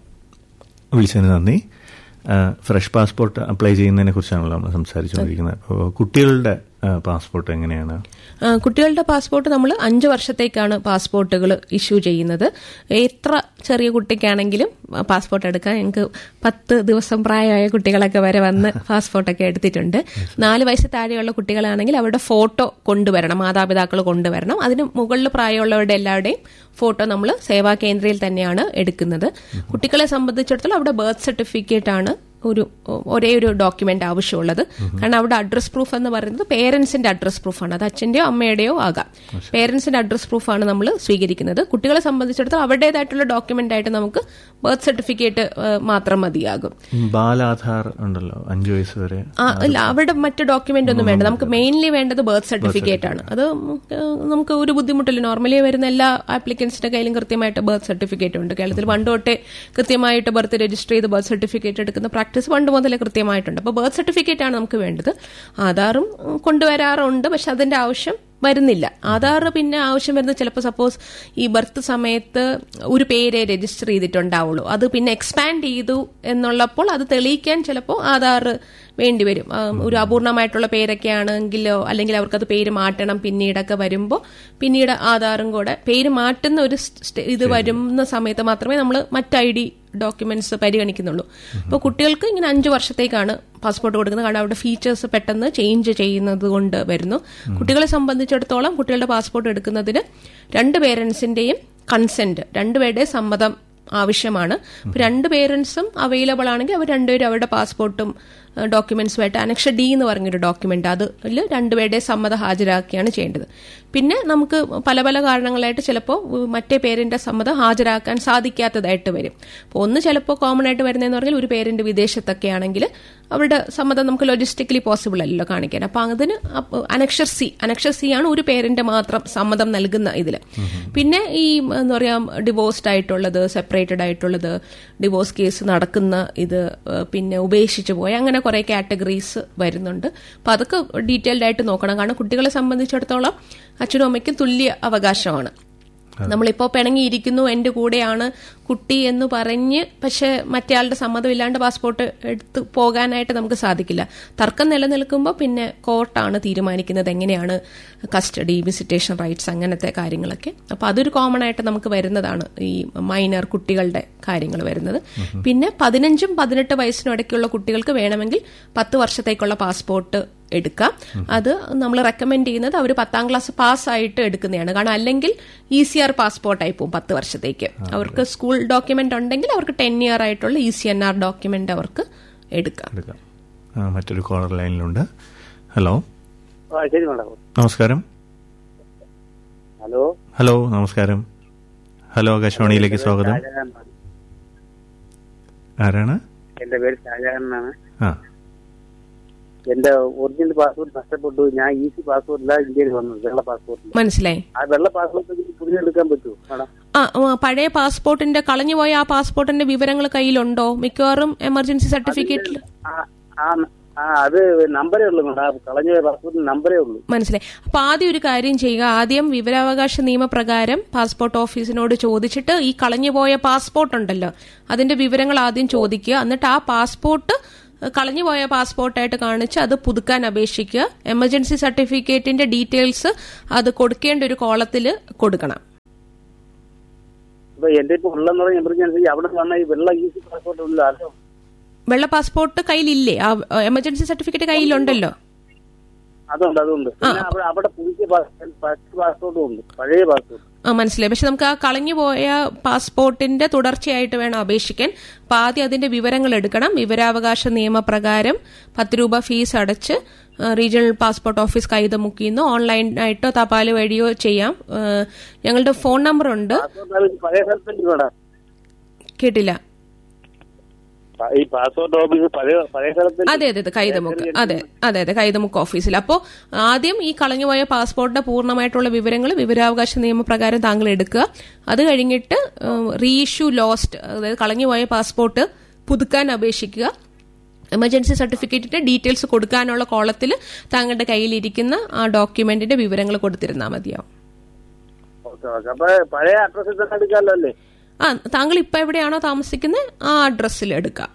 B: വിളിച്ചതിന് നന്ദി ആ, ഫ്രഷ് പാസ്പോർട്ട് അപ്ലൈ ചെയ്യുന്നതിനെ കുറിച്ചാണല്ലോ നമ്മൾ സംസാരിച്ചുകൊണ്ടിരിക്കുന്നത് അപ്പോൾ കുട്ടികളുടെ ആ, പാസ്പോർട്ട് എങ്ങനെയാണ്
A: ആ, കുട്ടികളുടെ പാസ്പോർട്ട് നമ്മൾ അഞ്ച് വർഷത്തേക്കാണ് പാസ്പോർട്ടുകൾ ഇഷ്യൂ ചെയ്യുന്നത് എത്ര ചെറിയ കുട്ടിക്കാണെങ്കിലും ആ, പാസ്പോർട്ട് എടുക്കാൻ ഞങ്ങൾക്ക് പത്ത് ദിവസം പ്രായമായ കുട്ടികളൊക്കെ വരെ വന്ന് പാസ്പോർട്ടൊക്കെ എടുത്തിട്ടുണ്ട് നാല് വയസ്സ് താഴെയുള്ള കുട്ടികളാണെങ്കിൽ അവരുടെ ഫോട്ടോ കൊണ്ടുവരണം മാതാപിതാക്കൾ കൊണ്ടുവരണം അതിന് മുകളിൽ പ്രായമുള്ളവരുടെ എല്ലാവരുടെയും ഫോട്ടോ നമ്മൾ സേവാ കേന്ദ്രയിൽ തന്നെയാണ് എടുക്കുന്നത് കുട്ടികളെ സംബന്ധിച്ചിടത്തോളം അവിടെ ബർത്ത് സർട്ടിഫിക്കറ്റ് ആണ് ഒരു ഒരേ ഒരു ഡോക്യുമെന്റ് ആവശ്യമുള്ളത് കാരണം അവിടെ അഡ്രസ് പ്രൂഫ് എന്ന് പറയുന്നത് പേരൻസിന്റെ അഡ്രസ് പ്രൂഫാണ് അത് അച്ഛന്റെയോ അമ്മയുടെയോ ആകാം പേരൻസിന്റെ അഡ്രസ് പ്രൂഫാണ് നമ്മൾ സ്വീകരിക്കുന്നത് കുട്ടികളെ സംബന്ധിച്ചിടത്തോളം അവരുടേതായിട്ടുള്ള ഡോക്യുമെന്റ് ആയിട്ട് നമുക്ക് ബർത്ത് സർട്ടിഫിക്കറ്റ് മാത്രം മതിയാകും
B: ബാലാധാർ ഉണ്ടല്ലോ അഞ്ചു വയസ്സ് വരെ
A: ആ ഇല്ല അവിടെ മറ്റ് ഡോക്യുമെന്റ് ഒന്നും വേണ്ട നമുക്ക് മെയിൻലി വേണ്ടത് ബർത്ത് സർട്ടിഫിക്കറ്റ് ആണ് അത് ഉം, ഏഹ്, നമുക്ക് ഒരു ബുദ്ധിമുട്ടില്ല നോർമലി വരുന്ന എല്ലാ ആപ്ലിക്കൻസിന്റെ കയ്യിലും കൃത്യമായിട്ട് ബർത്ത് സർട്ടിഫിക്കറ്റ് ഉണ്ട് കേരളത്തിൽ പണ്ട് തൊട്ടേ കൃത്യമായിട്ട് ബർത്ത് രജിസ്റ്റർ ചെയ്ത് ബർത്ത് സർട്ടിഫിക്കറ്റ് എടുക്കുന്ന പ്രാക്ടീസ് പണ്ട് മുതലേ കൃത്യമായിട്ടുണ്ട് അപ്പോൾ ബർത്ത് സർട്ടിഫിക്കറ്റ് ആണ് നമുക്ക് വേണ്ടത് ആധാറും ഉം, കൊണ്ടുവരാറുണ്ട് പക്ഷെ അതിന്റെ ആവശ്യം വരുന്നില്ല ആധാർ പിന്നെ ആവശ്യം വരുന്നത് ചിലപ്പോൾ സപ്പോസ് ഈ ബർത്ത് സമയത്ത് ഒരു പേരെ രജിസ്റ്റർ ചെയ്തിട്ടുണ്ടാവുള്ളൂ അത് പിന്നെ എക്സ്പാൻഡ് ചെയ്തു എന്നുള്ളപ്പോൾ അത് തെളിയിക്കാൻ ചിലപ്പോൾ ആധാർ വേണ്ടിവരും ആ, ഒരു അപൂർണമായിട്ടുള്ള പേരൊക്കെ ആണെങ്കിലോ അല്ലെങ്കിൽ അവർക്കത് പേര് മാറ്റണം പിന്നീടൊക്കെ വരുമ്പോൾ പിന്നീട് ആധാറും കൂടെ പേര് മാറ്റുന്ന ഒരു സ്റ്റ- ഇത് വരുന്ന സമയത്ത് മാത്രമേ നമ്മൾ മറ്റ് ഐ ഡി ഡോക്യുമെന്റ്സ് പരിഗണിക്കുന്നുള്ളൂ അപ്പോൾ കുട്ടികൾക്ക് ഇങ്ങനെ അഞ്ച് വർഷത്തേക്കാണ് പാസ്പോർട്ട് കൊടുക്കുന്നത് കാരണം അവിടെ ഫീച്ചേഴ്സ് പെട്ടെന്ന് ചേഞ്ച് ചെയ്യുന്നത് കൊണ്ട് വരുന്നു കുട്ടികളെ സംബന്ധിച്ചിടത്തോളം കുട്ടികളുടെ പാസ്പോർട്ട് എടുക്കുന്നതിന് രണ്ട് പേരൻസിന്റെയും കൺസെന്റ് രണ്ടുപേരുടെയും സമ്മതം ആവശ്യമാണ് അപ്പൊ രണ്ട് പേരൻസും അവൈലബിൾ ആണെങ്കിൽ അവർ രണ്ടുപേരും അവരുടെ പാസ്പോർട്ടും ഡോക്യുമെന്റ്സുമായിട്ട് അനക്ഷ ഡി എന്ന് പറഞ്ഞൊരു ഡോക്യുമെന്റ് അതിൽ രണ്ടുപേരുടെ സമ്മതം ഹാജരാക്കുകയാണ് ചെയ്യേണ്ടത് പിന്നെ നമുക്ക് പല പല കാരണങ്ങളായിട്ട് ചിലപ്പോൾ മറ്റേ പേരിന്റെ സമ്മതം ഹാജരാക്കാൻ സാധിക്കാത്തതായിട്ട് വരും അപ്പോൾ ഒന്ന് ചിലപ്പോൾ കോമൺ ആയിട്ട് വരുന്നതെന്ന് പറഞ്ഞാൽ ഒരു പേരിന്റെ വിദേശത്തൊക്കെ ആണെങ്കിൽ അവരുടെ സമ്മതം നമുക്ക് ലൊജിസ്റ്റിക്കലി പോസിബിൾ അല്ലല്ലോ കാണിക്കാൻ അപ്പൊ അതിന് അപ്പ- അനക്ഷർ സി അനക്ഷർ സി ആണ് ഒരു പേരിന്റെ മാത്രം സമ്മതം നൽകുന്ന ഇതില് പിന്നെ ഈ എന്താ പറയാ ഡിവോഴ്സ്ഡ് ആയിട്ടുള്ളത് സെപ്പറേറ്റഡ് ആയിട്ടുള്ളത് ഡിവോഴ്സ് കേസ് നടക്കുന്ന ഇത് ഏഹ്, പിന്നെ ഉപേക്ഷിച്ചു പോയ അങ്ങനെ കുറെ കാറ്റഗറീസ് വരുന്നുണ്ട് അപ്പൊ അതൊക്കെ ഡീറ്റെയിൽഡ് ആയിട്ട് നോക്കണം കാരണം കുട്ടികളെ സംബന്ധിച്ചിടത്തോളം അച്ഛനും അമ്മയ്ക്കും തുല്യ അവകാശമാണ് നമ്മളിപ്പോ പിണങ്ങിയിരിക്കുന്നു എന്റെ കൂടെയാണ് കുട്ടി എന്ന് പറഞ്ഞ് പക്ഷെ മറ്റേയാളുടെ സമ്മതമില്ലാണ്ട് പാസ്പോർട്ട് എടുത്ത് പോകാനായിട്ട് നമുക്ക് സാധിക്കില്ല തർക്കം നിലനിൽക്കുമ്പോൾ പിന്നെ കോർട്ടാണ് തീരുമാനിക്കുന്നത് എങ്ങനെയാണ് കസ്റ്റഡി വിസിറ്റേഷൻ റൈറ്റ്സ് അങ്ങനത്തെ കാര്യങ്ങളൊക്കെ അപ്പൊ അതൊരു കോമൺ ആയിട്ട് നമുക്ക് വരുന്നതാണ് ഈ മൈനർ കുട്ടികളുടെ കാര്യങ്ങൾ വരുന്നത് പിന്നെ പതിനഞ്ചും പതിനെട്ട് വയസ്സിനും ഇടയ്ക്കുള്ള കുട്ടികൾക്ക് വേണമെങ്കിൽ പത്ത് വർഷത്തേക്കുള്ള പാസ്പോർട്ട് എടുക്കാം അത് നമ്മൾ റെക്കമെൻഡ് ചെയ്യുന്നത് അവർ പത്താം ക്ലാസ് പാസ്സായിട്ട് എടുക്കുന്നതാണ് കാരണം അല്ലെങ്കിൽ ഇ സി ആർ പാസ്പോർട്ടായി പോകും പത്ത് വർഷത്തേക്ക് അവർക്ക് സ്കൂൾ ഡോക്യുമെന്റ് ഉണ്ടെങ്കിൽ അവർക്ക് ടെൻ ഇയർ ആയിട്ടുള്ള E C N R document അവർക്ക് എടുക്കാം
B: എടുക്കാം ആ, മറ്റൊരു കോളർ ലൈനിലുണ്ട് ഹലോ
C: ആ ശരി മാഡം
B: നമസ്കാരം
C: ഹലോ
B: ഹലോ നമസ്കാരം ഹലോ ആകാശവാണിയിലേക്ക് സ്വാഗതം ആരാണ്
C: എന്റെ പേര് ഷാജഹാൻ എന്നാണ്
B: ആ
C: എന്റെ ഒറിജിനൽ പാസ്പോർട്ട് നഷ്ടപ്പെട്ടു ഞാൻ ഈസി പാസ്പോർട്ടിലാണ് ഇന്ത്യയിൽ വന്നത് വെള്ള പാസ്പോർട്ടിൽ
A: മനസ്സിലായി
C: ആ വെള്ള പാസ്പോർട്ട് പുതിയെടുക്കാൻ പറ്റുമോ മാഡം
A: ആ ആ, പഴയ പാസ്പോർട്ടിന്റെ കളഞ്ഞുപോയ ആ പാസ്പോർട്ടിന്റെ വിവരങ്ങൾ കയ്യിലുണ്ടോ മിക്കവാറും എമർജൻസി സർട്ടിഫിക്കറ്റിൽ
C: ആ ആ ആ അത് നമ്പരേ ഉള്ളൂ മാഡം കളഞ്ഞ പാസ്പോർട്ടിന് നമ്പരേ ഉള്ളൂ
A: മനസ്സിലായി അപ്പൊ ആദ്യം ഒരു കാര്യം ചെയ്യുക ആദ്യം വിവരാവകാശ നിയമപ്രകാരം പാസ്പോർട്ട് ഓഫീസിനോട് ചോദിച്ചിട്ട് ഈ കളഞ്ഞുപോയ പാസ്പോർട്ട് ഉണ്ടല്ലോ അതിന്റെ വിവരങ്ങൾ ആദ്യം ചോദിക്കുക എന്നിട്ട് ആ പാസ്പോർട്ട് കളഞ്ഞുപോയ പാസ്പോർട്ടായിട്ട് കാണിച്ച് അത് പുതുക്കാൻ അപേക്ഷിക്കുക എമർജൻസി സർട്ടിഫിക്കറ്റിന്റെ ഡീറ്റെയിൽസ് അത് കൊടുക്കേണ്ട ഒരു കോളത്തിൽ കൊടുക്കണം
C: ഇപ്പൊ എന്റെ ഇപ്പൊ ഉള്ളെന്ന് പറഞ്ഞ എമർജൻസി അവിടെ വന്ന ഈ വെള്ള ഈസി പാസ്പോർട്ട് ഉള്ള അറിയോ
A: വെള്ള പാസ്പോർട്ട് കയ്യിലില്ലേ ആ എമർജൻസി സർട്ടിഫിക്കറ്റ് കയ്യിലുണ്ടല്ലോ
C: അതുണ്ട് അതുണ്ട് പിന്നെ അവിടെ അവിടെ പുതിയ പാസ്പോർട്ടും ഉണ്ട് പഴയ പാസ്പോർട്ട്
A: ആ മനസ്സിലായി പക്ഷെ നമുക്ക് ആ കളഞ്ഞുപോയ പാസ്പോർട്ടിന്റെ തുടർച്ചയായിട്ട് വേണം അപേക്ഷിക്കാൻ അപ്പൊ ആദ്യം അതിന്റെ വിവരങ്ങൾ എടുക്കണം വിവരാവകാശ നിയമപ്രകാരം പത്ത് രൂപ ഫീസ് അടച്ച് ആ, റീജിയണൽ പാസ്പോർട്ട് ഓഫീസ് കൈതമുക്കിന്ന് ഓൺലൈനായിട്ടോ തപാൽ വഴിയോ ചെയ്യാം ആ, ഞങ്ങളുടെ ഫോൺ നമ്പർ ഉണ്ട്
C: പാസ്പോർട്ട് ഓഫീസ് പഴയ സ്ഥലത്തല്ലേ ഇവിടെ
A: കേട്ടില്ല
C: ഈ പാസ്പോർട്ട് ഓഫീസ് പഴയ പഴയ സ്ഥലത്ത്
A: അതെ അതെ അതെ കൈതമുക്ക് അതെ അതെ അതെ കൈതമുക്ക് ഓഫീസിൽ അപ്പോൾ ആദ്യം ഈ കളഞ്ഞുപോയ പാസ്പോർട്ടിന്റെ പൂർണ്ണമായിട്ടുള്ള വിവരങ്ങൾ വിവരാവകാശ നിയമപ്രകാരം താങ്കൾ എടുക്കുക അത് കഴിഞ്ഞിട്ട് റീഇഷ്യൂ ലോസ്റ്റ് അതായത് കളഞ്ഞുപോയ പാസ്പോർട്ട് പുതുക്കാൻ അപേക്ഷിക്കുക എമർജൻസി സർട്ടിഫിക്കറ്റിന്റെ ഡീറ്റെയിൽസ് കൊടുക്കാനുള്ള കോളത്തിൽ താങ്കളുടെ കയ്യിലിരിക്കുന്ന ആ ഡോക്യുമെന്റിന്റെ വിവരങ്ങൾ കൊടുത്തിരുന്നാൽ മതിയാവും
C: ഓക്കെ ഓക്കെ അപ്പൊ പഴയ അഡ്രസ്സിൽ തന്നെ എടുക്കാമല്ലോ അല്ലേ
A: ആ താങ്കൾ ഇപ്പൊ എവിടെയാണോ താമസിക്കുന്നത് ആ അഡ്രസ്സിൽ എടുക്കാം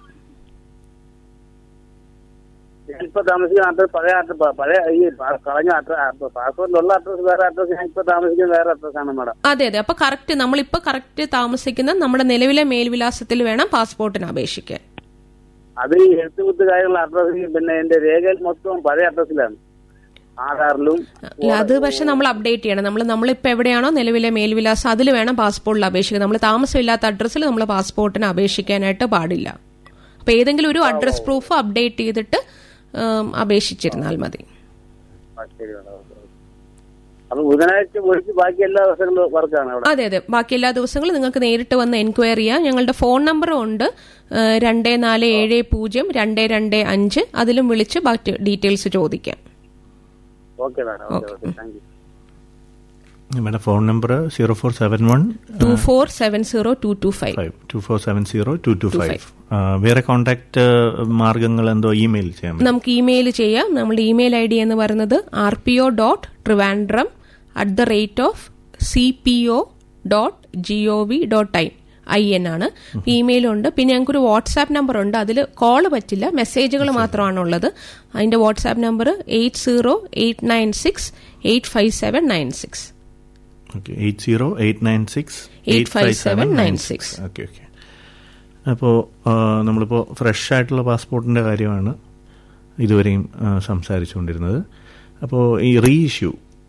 C: ഞാനിപ്പോ താമസിക്കുന്ന അഡ്രസ് പഴയ അഡ്രസ് പഴയ ഈ പാ- കളഞ്ഞ അഡ്രസ് പാസ്പോർട്ടിലുള്ള അഡ്രസ് വേറെ അഡ്രസ് ഞാൻ ഇപ്പൊ താമസിക്കുന്ന വേറെ അഡ്രസ്സാണ് മാഡം
A: അതെ അതെ അപ്പൊ കറക്റ്റ് നമ്മളിപ്പോ കറക്റ്റ് താമസിക്കുന്ന നമ്മുടെ നിലവിലെ മേൽവിലാസത്തിൽ വേണം പാസ്പോർട്ടിന് അപേക്ഷിക്കാൻ
C: അത് ഈ എഴുത്തുകുത്ത് കാര്യമുള്ള അഡ്രസ് പിന്നെ എന്റെ രേഖയിൽ മൊത്തം പഴയ അഡ്രസ്സിലാണ് ആധാറിലും
A: അല്ല അത് പക്ഷെ നമ്മൾ അപ്ഡേറ്റ് ചെയ്യണം നമ്മൾ നമ്മളിപ്പോ എവിടെയാണോ നിലവിലെ മേൽവിലാസം അതിൽ വേണം പാസ്പോർട്ടിൽ അപേക്ഷിക്കാൻ നമ്മൾ താമസമില്ലാത്ത അഡ്രസ്സിൽ നമ്മൾ പാസ്പോർട്ടിന് അപേക്ഷിക്കാനായിട്ട് പാടില്ല അപ്പൊ ഏതെങ്കിലും ഒരു അഡ്രസ് പ്രൂഫ് അപ്ഡേറ്റ് ചെയ്തിട്ട് ഉം, അപേക്ഷിച്ചിരുന്നാൽ മതി
C: ആ, ശരി മാഡം ഓക്കെ, ഓക്കെ. അപ്പൊ ബുധനാഴ്ച ഒഴിച്ച് ബാക്കി എല്ലാ ദിവസങ്ങളും വർക്കാണ് അവിടെ
A: അതെ അതെ ബാക്കി എല്ലാ ദിവസങ്ങളും നിങ്ങൾക്ക് നേരിട്ട് വന്ന് എൻക്വയറി ചെയ്യാം ഞങ്ങളുടെ ഫോൺ നമ്പറും ഉണ്ട് ഏഹ്, രണ്ട് നാല് ഏഴ് പൂജ്യം രണ്ട് രണ്ട് അഞ്ച് അതിലും വിളിച്ച് ബാക്കി ഡീറ്റെയിൽസ് ചോദിക്കാം
C: okay madam okay okay thank you
B: നമ്മുടെ phone number zero four seven one
A: two four seven zero two two five
B: five two four seven zero two two five വേറെ കോൺടാക്ട് മാർഗങ്ങൾ എന്തോ ഇമെയിൽ ചെയ്യാൻ പറ്റും
A: നമുക്ക് ഇമെയിൽ ചെയ്യാം നമ്മുടെ ഇമെയിൽ ഐ ഡി എന്ന് പറയുന്നത് R P O dot Trivandrum at the rate of C P O dot G O V dot I I N ആണ് ഇമെയിലുണ്ട് പിന്നെ ഞങ്ങൾക്കൊരു വാട്സാപ്പ് നമ്പർ ഉണ്ട് അതിൽ കോൾ പറ്റില്ല മെസ്സേജുകൾ മാത്രമാണ് ഉള്ളത് അതിന്റെ WhatsApp number eight zero eight nine six eight five seven nine six
B: okay eight zero eight nine six
A: 85796.
B: Okay okay അപ്പോൾ നമ്മളിപ്പോൾ ഫ്രഷ് ആയിട്ടുള്ള പാസ്പോർട്ടിൻ്റെ കാര്യമാണ് ഇതുവരെയും ആ, സംസാരിച്ചുകൊണ്ടിരുന്നത് അപ്പോൾ ഈ റീഇഷ്യൂ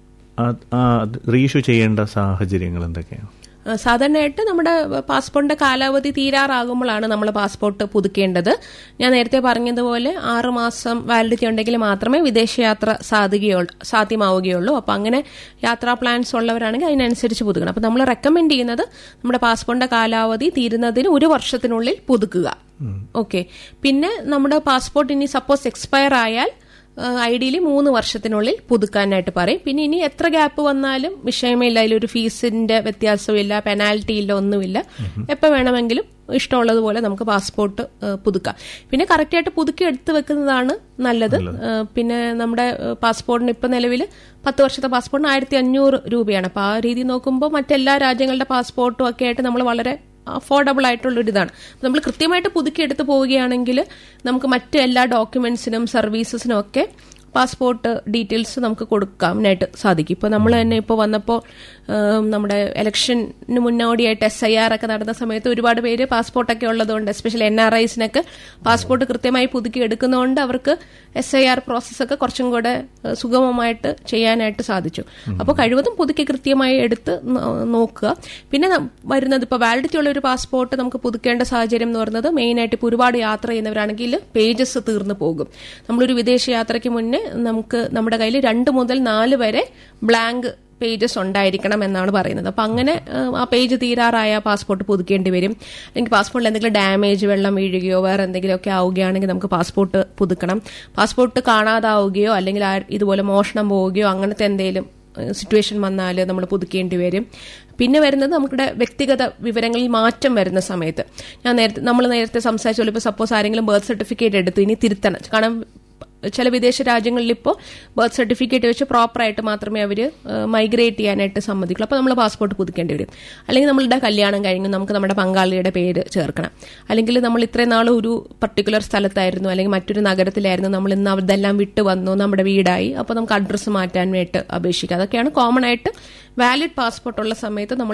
B: റീഇഷ്യൂ ചെയ്യേണ്ട സാഹചര്യങ്ങൾ എന്തൊക്കെയാണ്
A: ആ, സാധാരണയായിട്ട് നമ്മുടെ പാസ്പോർട്ടിന്റെ കാലാവധി തീരാറാകുമ്പോഴാണ് നമ്മൾ പാസ്പോർട്ട് പുതുക്കേണ്ടത് ഞാൻ നേരത്തെ പറഞ്ഞതുപോലെ ആറ് മാസം വാലിഡിറ്റി ഉണ്ടെങ്കിൽ മാത്രമേ വിദേശയാത്ര സാധിക്കുകയുള്ളൂ സാധ്യമാവുകയുള്ളൂ അപ്പം അങ്ങനെ യാത്രാ പ്ലാൻസ് ഉള്ളവരാണെങ്കിൽ അതിനനുസരിച്ച് പുതുക്കണം അപ്പം നമ്മൾ റെക്കമെൻഡ് ചെയ്യുന്നത് നമ്മുടെ പാസ്പോർട്ടിന്റെ കാലാവധി തീരുന്നതിന് ഒരു വർഷത്തിനുള്ളിൽ പുതുക്കുക ഓക്കെ പിന്നെ നമ്മുടെ പാസ്പോർട്ട് ഇനി സപ്പോസ് എക്സ്പയർ ആയാൽ ഐഡിയലി മൂന്ന് വർഷത്തിനുള്ളിൽ പുതുക്കാനായിട്ട് പറയും പിന്നെ ഇനി എത്ര ഗ്യാപ്പ് വന്നാലും വിഷയമേ ഇല്ല അതിലൊരു ഫീസിന്റെ വ്യത്യാസവും ഇല്ല പെനാൽറ്റി ഇല്ല ഒന്നുമില്ല എപ്പോൾ വേണമെങ്കിലും ഇഷ്ടമുള്ളതുപോലെ നമുക്ക് പാസ്പോർട്ട് ഏഹ്, പുതുക്കാം പിന്നെ കറക്റ്റായിട്ട് പുതുക്കി എടുത്തു വെക്കുന്നതാണ് നല്ലത് ഏഹ്, പിന്നെ നമ്മുടെ ഏഹ്, പാസ്പോർട്ടിന് ഇപ്പം നിലവിൽ പത്ത് വർഷത്തെ പാസ്പോർട്ടിന് ആയിരത്തി അഞ്ഞൂറ് രൂപയാണ് അപ്പോൾ ആ രീതി നോക്കുമ്പോൾ മറ്റെല്ലാ രാജ്യങ്ങളുടെ പാസ്പോർട്ടും ഒക്കെ ആയിട്ട് നമ്മൾ വളരെ അഫോർഡബിൾ ആയിട്ടുള്ള ഒരു ഇതാണ് നമ്മൾ കൃത്യമായിട്ട് പുതുക്കി എടുത്ത് പോവുകയാണെങ്കിൽ നമുക്ക് മറ്റ് എല്ലാ ഡോക്യുമെന്റ്സിനും സർവീസസിനും ഒക്കെ പാസ്പോർട്ട് ഡീറ്റെയിൽസ് നമുക്ക് കൊടുക്കാനായിട്ട് സാധിക്കും ഇപ്പോൾ നമ്മൾ തന്നെ ഇപ്പോൾ വന്നപ്പോൾ ഉം, നമ്മുടെ ഇലക്ഷന് മുന്നോടിയായിട്ട് എസ് ഐ ആർ ഒക്കെ നടന്ന സമയത്ത് ഒരുപാട് പേര് പാസ്പോർട്ടൊക്കെ ഉള്ളതുകൊണ്ട് എസ്പെഷ്യലി എൻ ആർ ഐസിനൊക്കെ പാസ്പോർട്ട് കൃത്യമായി പുതുക്കി എടുക്കുന്നതുകൊണ്ട് അവർക്ക് എസ് ഐ ആർ പ്രോസസ്സൊക്കെ കുറച്ചും കൂടെ ഏഹ്, സുഗമമായിട്ട് ചെയ്യാനായിട്ട് സാധിച്ചു അപ്പോൾ കഴിവതും പുതുക്കി കൃത്യമായി എടുത്ത് നോ- നോക്കുക പിന്നെ നം- വരുന്നത് ഇപ്പോൾ വാലിഡിറ്റി ഉള്ള ഒരു പാസ്പോർട്ട് നമുക്ക് പുതുക്കേണ്ട സാഹചര്യം എന്ന് പറയുന്നത് മെയിനായിട്ട് ഇപ്പോൾ ഒരുപാട് യാത്ര ചെയ്യുന്നവരാണെങ്കിൽ പേജസ് തീർന്നു പോകും നമ്മളൊരു വിദേശ യാത്രയ്ക്ക് മുന്നേ നമുക്ക് നമ്മുടെ കയ്യിൽ രണ്ട് മുതൽ നാല് വരെ ബ്ലാങ്ക് പേജസ് ഉണ്ടായിരിക്കണം എന്നാണ് പറയുന്നത് അപ്പം അങ്ങനെ ആ, ആ പേജ് തീരാറായ പാസ്പോർട്ട് പുതുക്കേണ്ടി വരും അല്ലെങ്കിൽ പാസ്പോർട്ടിൽ എന്തെങ്കിലും ഡാമേജ് വെള്ളം വീഴുകയോ വേറെ എന്തെങ്കിലുമൊക്കെ ആവുകയാണെങ്കിൽ നമുക്ക് പാസ്പോർട്ട് പുതുക്കണം പാസ്പോർട്ട് കാണാതാവുകയോ അല്ലെങ്കിൽ ആ- ഇതുപോലെ മോഷണം പോവുകയോ അങ്ങനത്തെ എന്തെങ്കിലും സിറ്റുവേഷൻ വന്നാൽ നമ്മൾ പുതുക്കേണ്ടി വരും പിന്നെ വരുന്നത് നമ്മുടെ വ്യക്തിഗത വിവരങ്ങളിൽ മാറ്റം വരുന്ന സമയത്ത് ഞാൻ നേരത്തെ നമ്മൾ നേരത്തെ സംസാരിച്ച പോലെ ഇപ്പോൾ സപ്പോസ് ആരെങ്കിലും ബർത്ത് സർട്ടിഫിക്കറ്റ് എടുത്തു ഇനി തിരുത്തണം കാരണം ചില വിദേശ രാജ്യങ്ങളിൽ ഇപ്പോൾ ബർത്ത് സർട്ടിഫിക്കറ്റ് വെച്ച് പ്രോപ്പറായിട്ട് മാത്രമേ അവർ മൈഗ്രേറ്റ് ചെയ്യാനായിട്ട് സമ്മതിക്കുള്ളൂ അപ്പോൾ നമ്മൾ പാസ്പോർട്ട് പുതുക്കേണ്ടി വരും അല്ലെങ്കിൽ നമ്മളുടെ കല്യാണം കഴിഞ്ഞു നമുക്ക് നമ്മുടെ പങ്കാളിയുടെ പേര് ചേർക്കണം അല്ലെങ്കിൽ നമ്മൾ ഇത്രയും നാൾ ഒരു പർട്ടിക്കുലർ സ്ഥലത്തായിരുന്നു അല്ലെങ്കിൽ മറ്റൊരു നഗരത്തിലായിരുന്നു നമ്മൾ ഇന്ന് അതെല്ലാം വിട്ട് വന്നു നമ്മുടെ വീടായി അപ്പോൾ നമുക്ക് അഡ്രസ്സ് മാറ്റാനായിട്ട് അപേക്ഷിക്കാം അതൊക്കെയാണ് കോമൺ ആയിട്ട് വാലിഡ് പാസ്പോർട്ട് ഉള്ള സമയത്ത് നമ്മൾ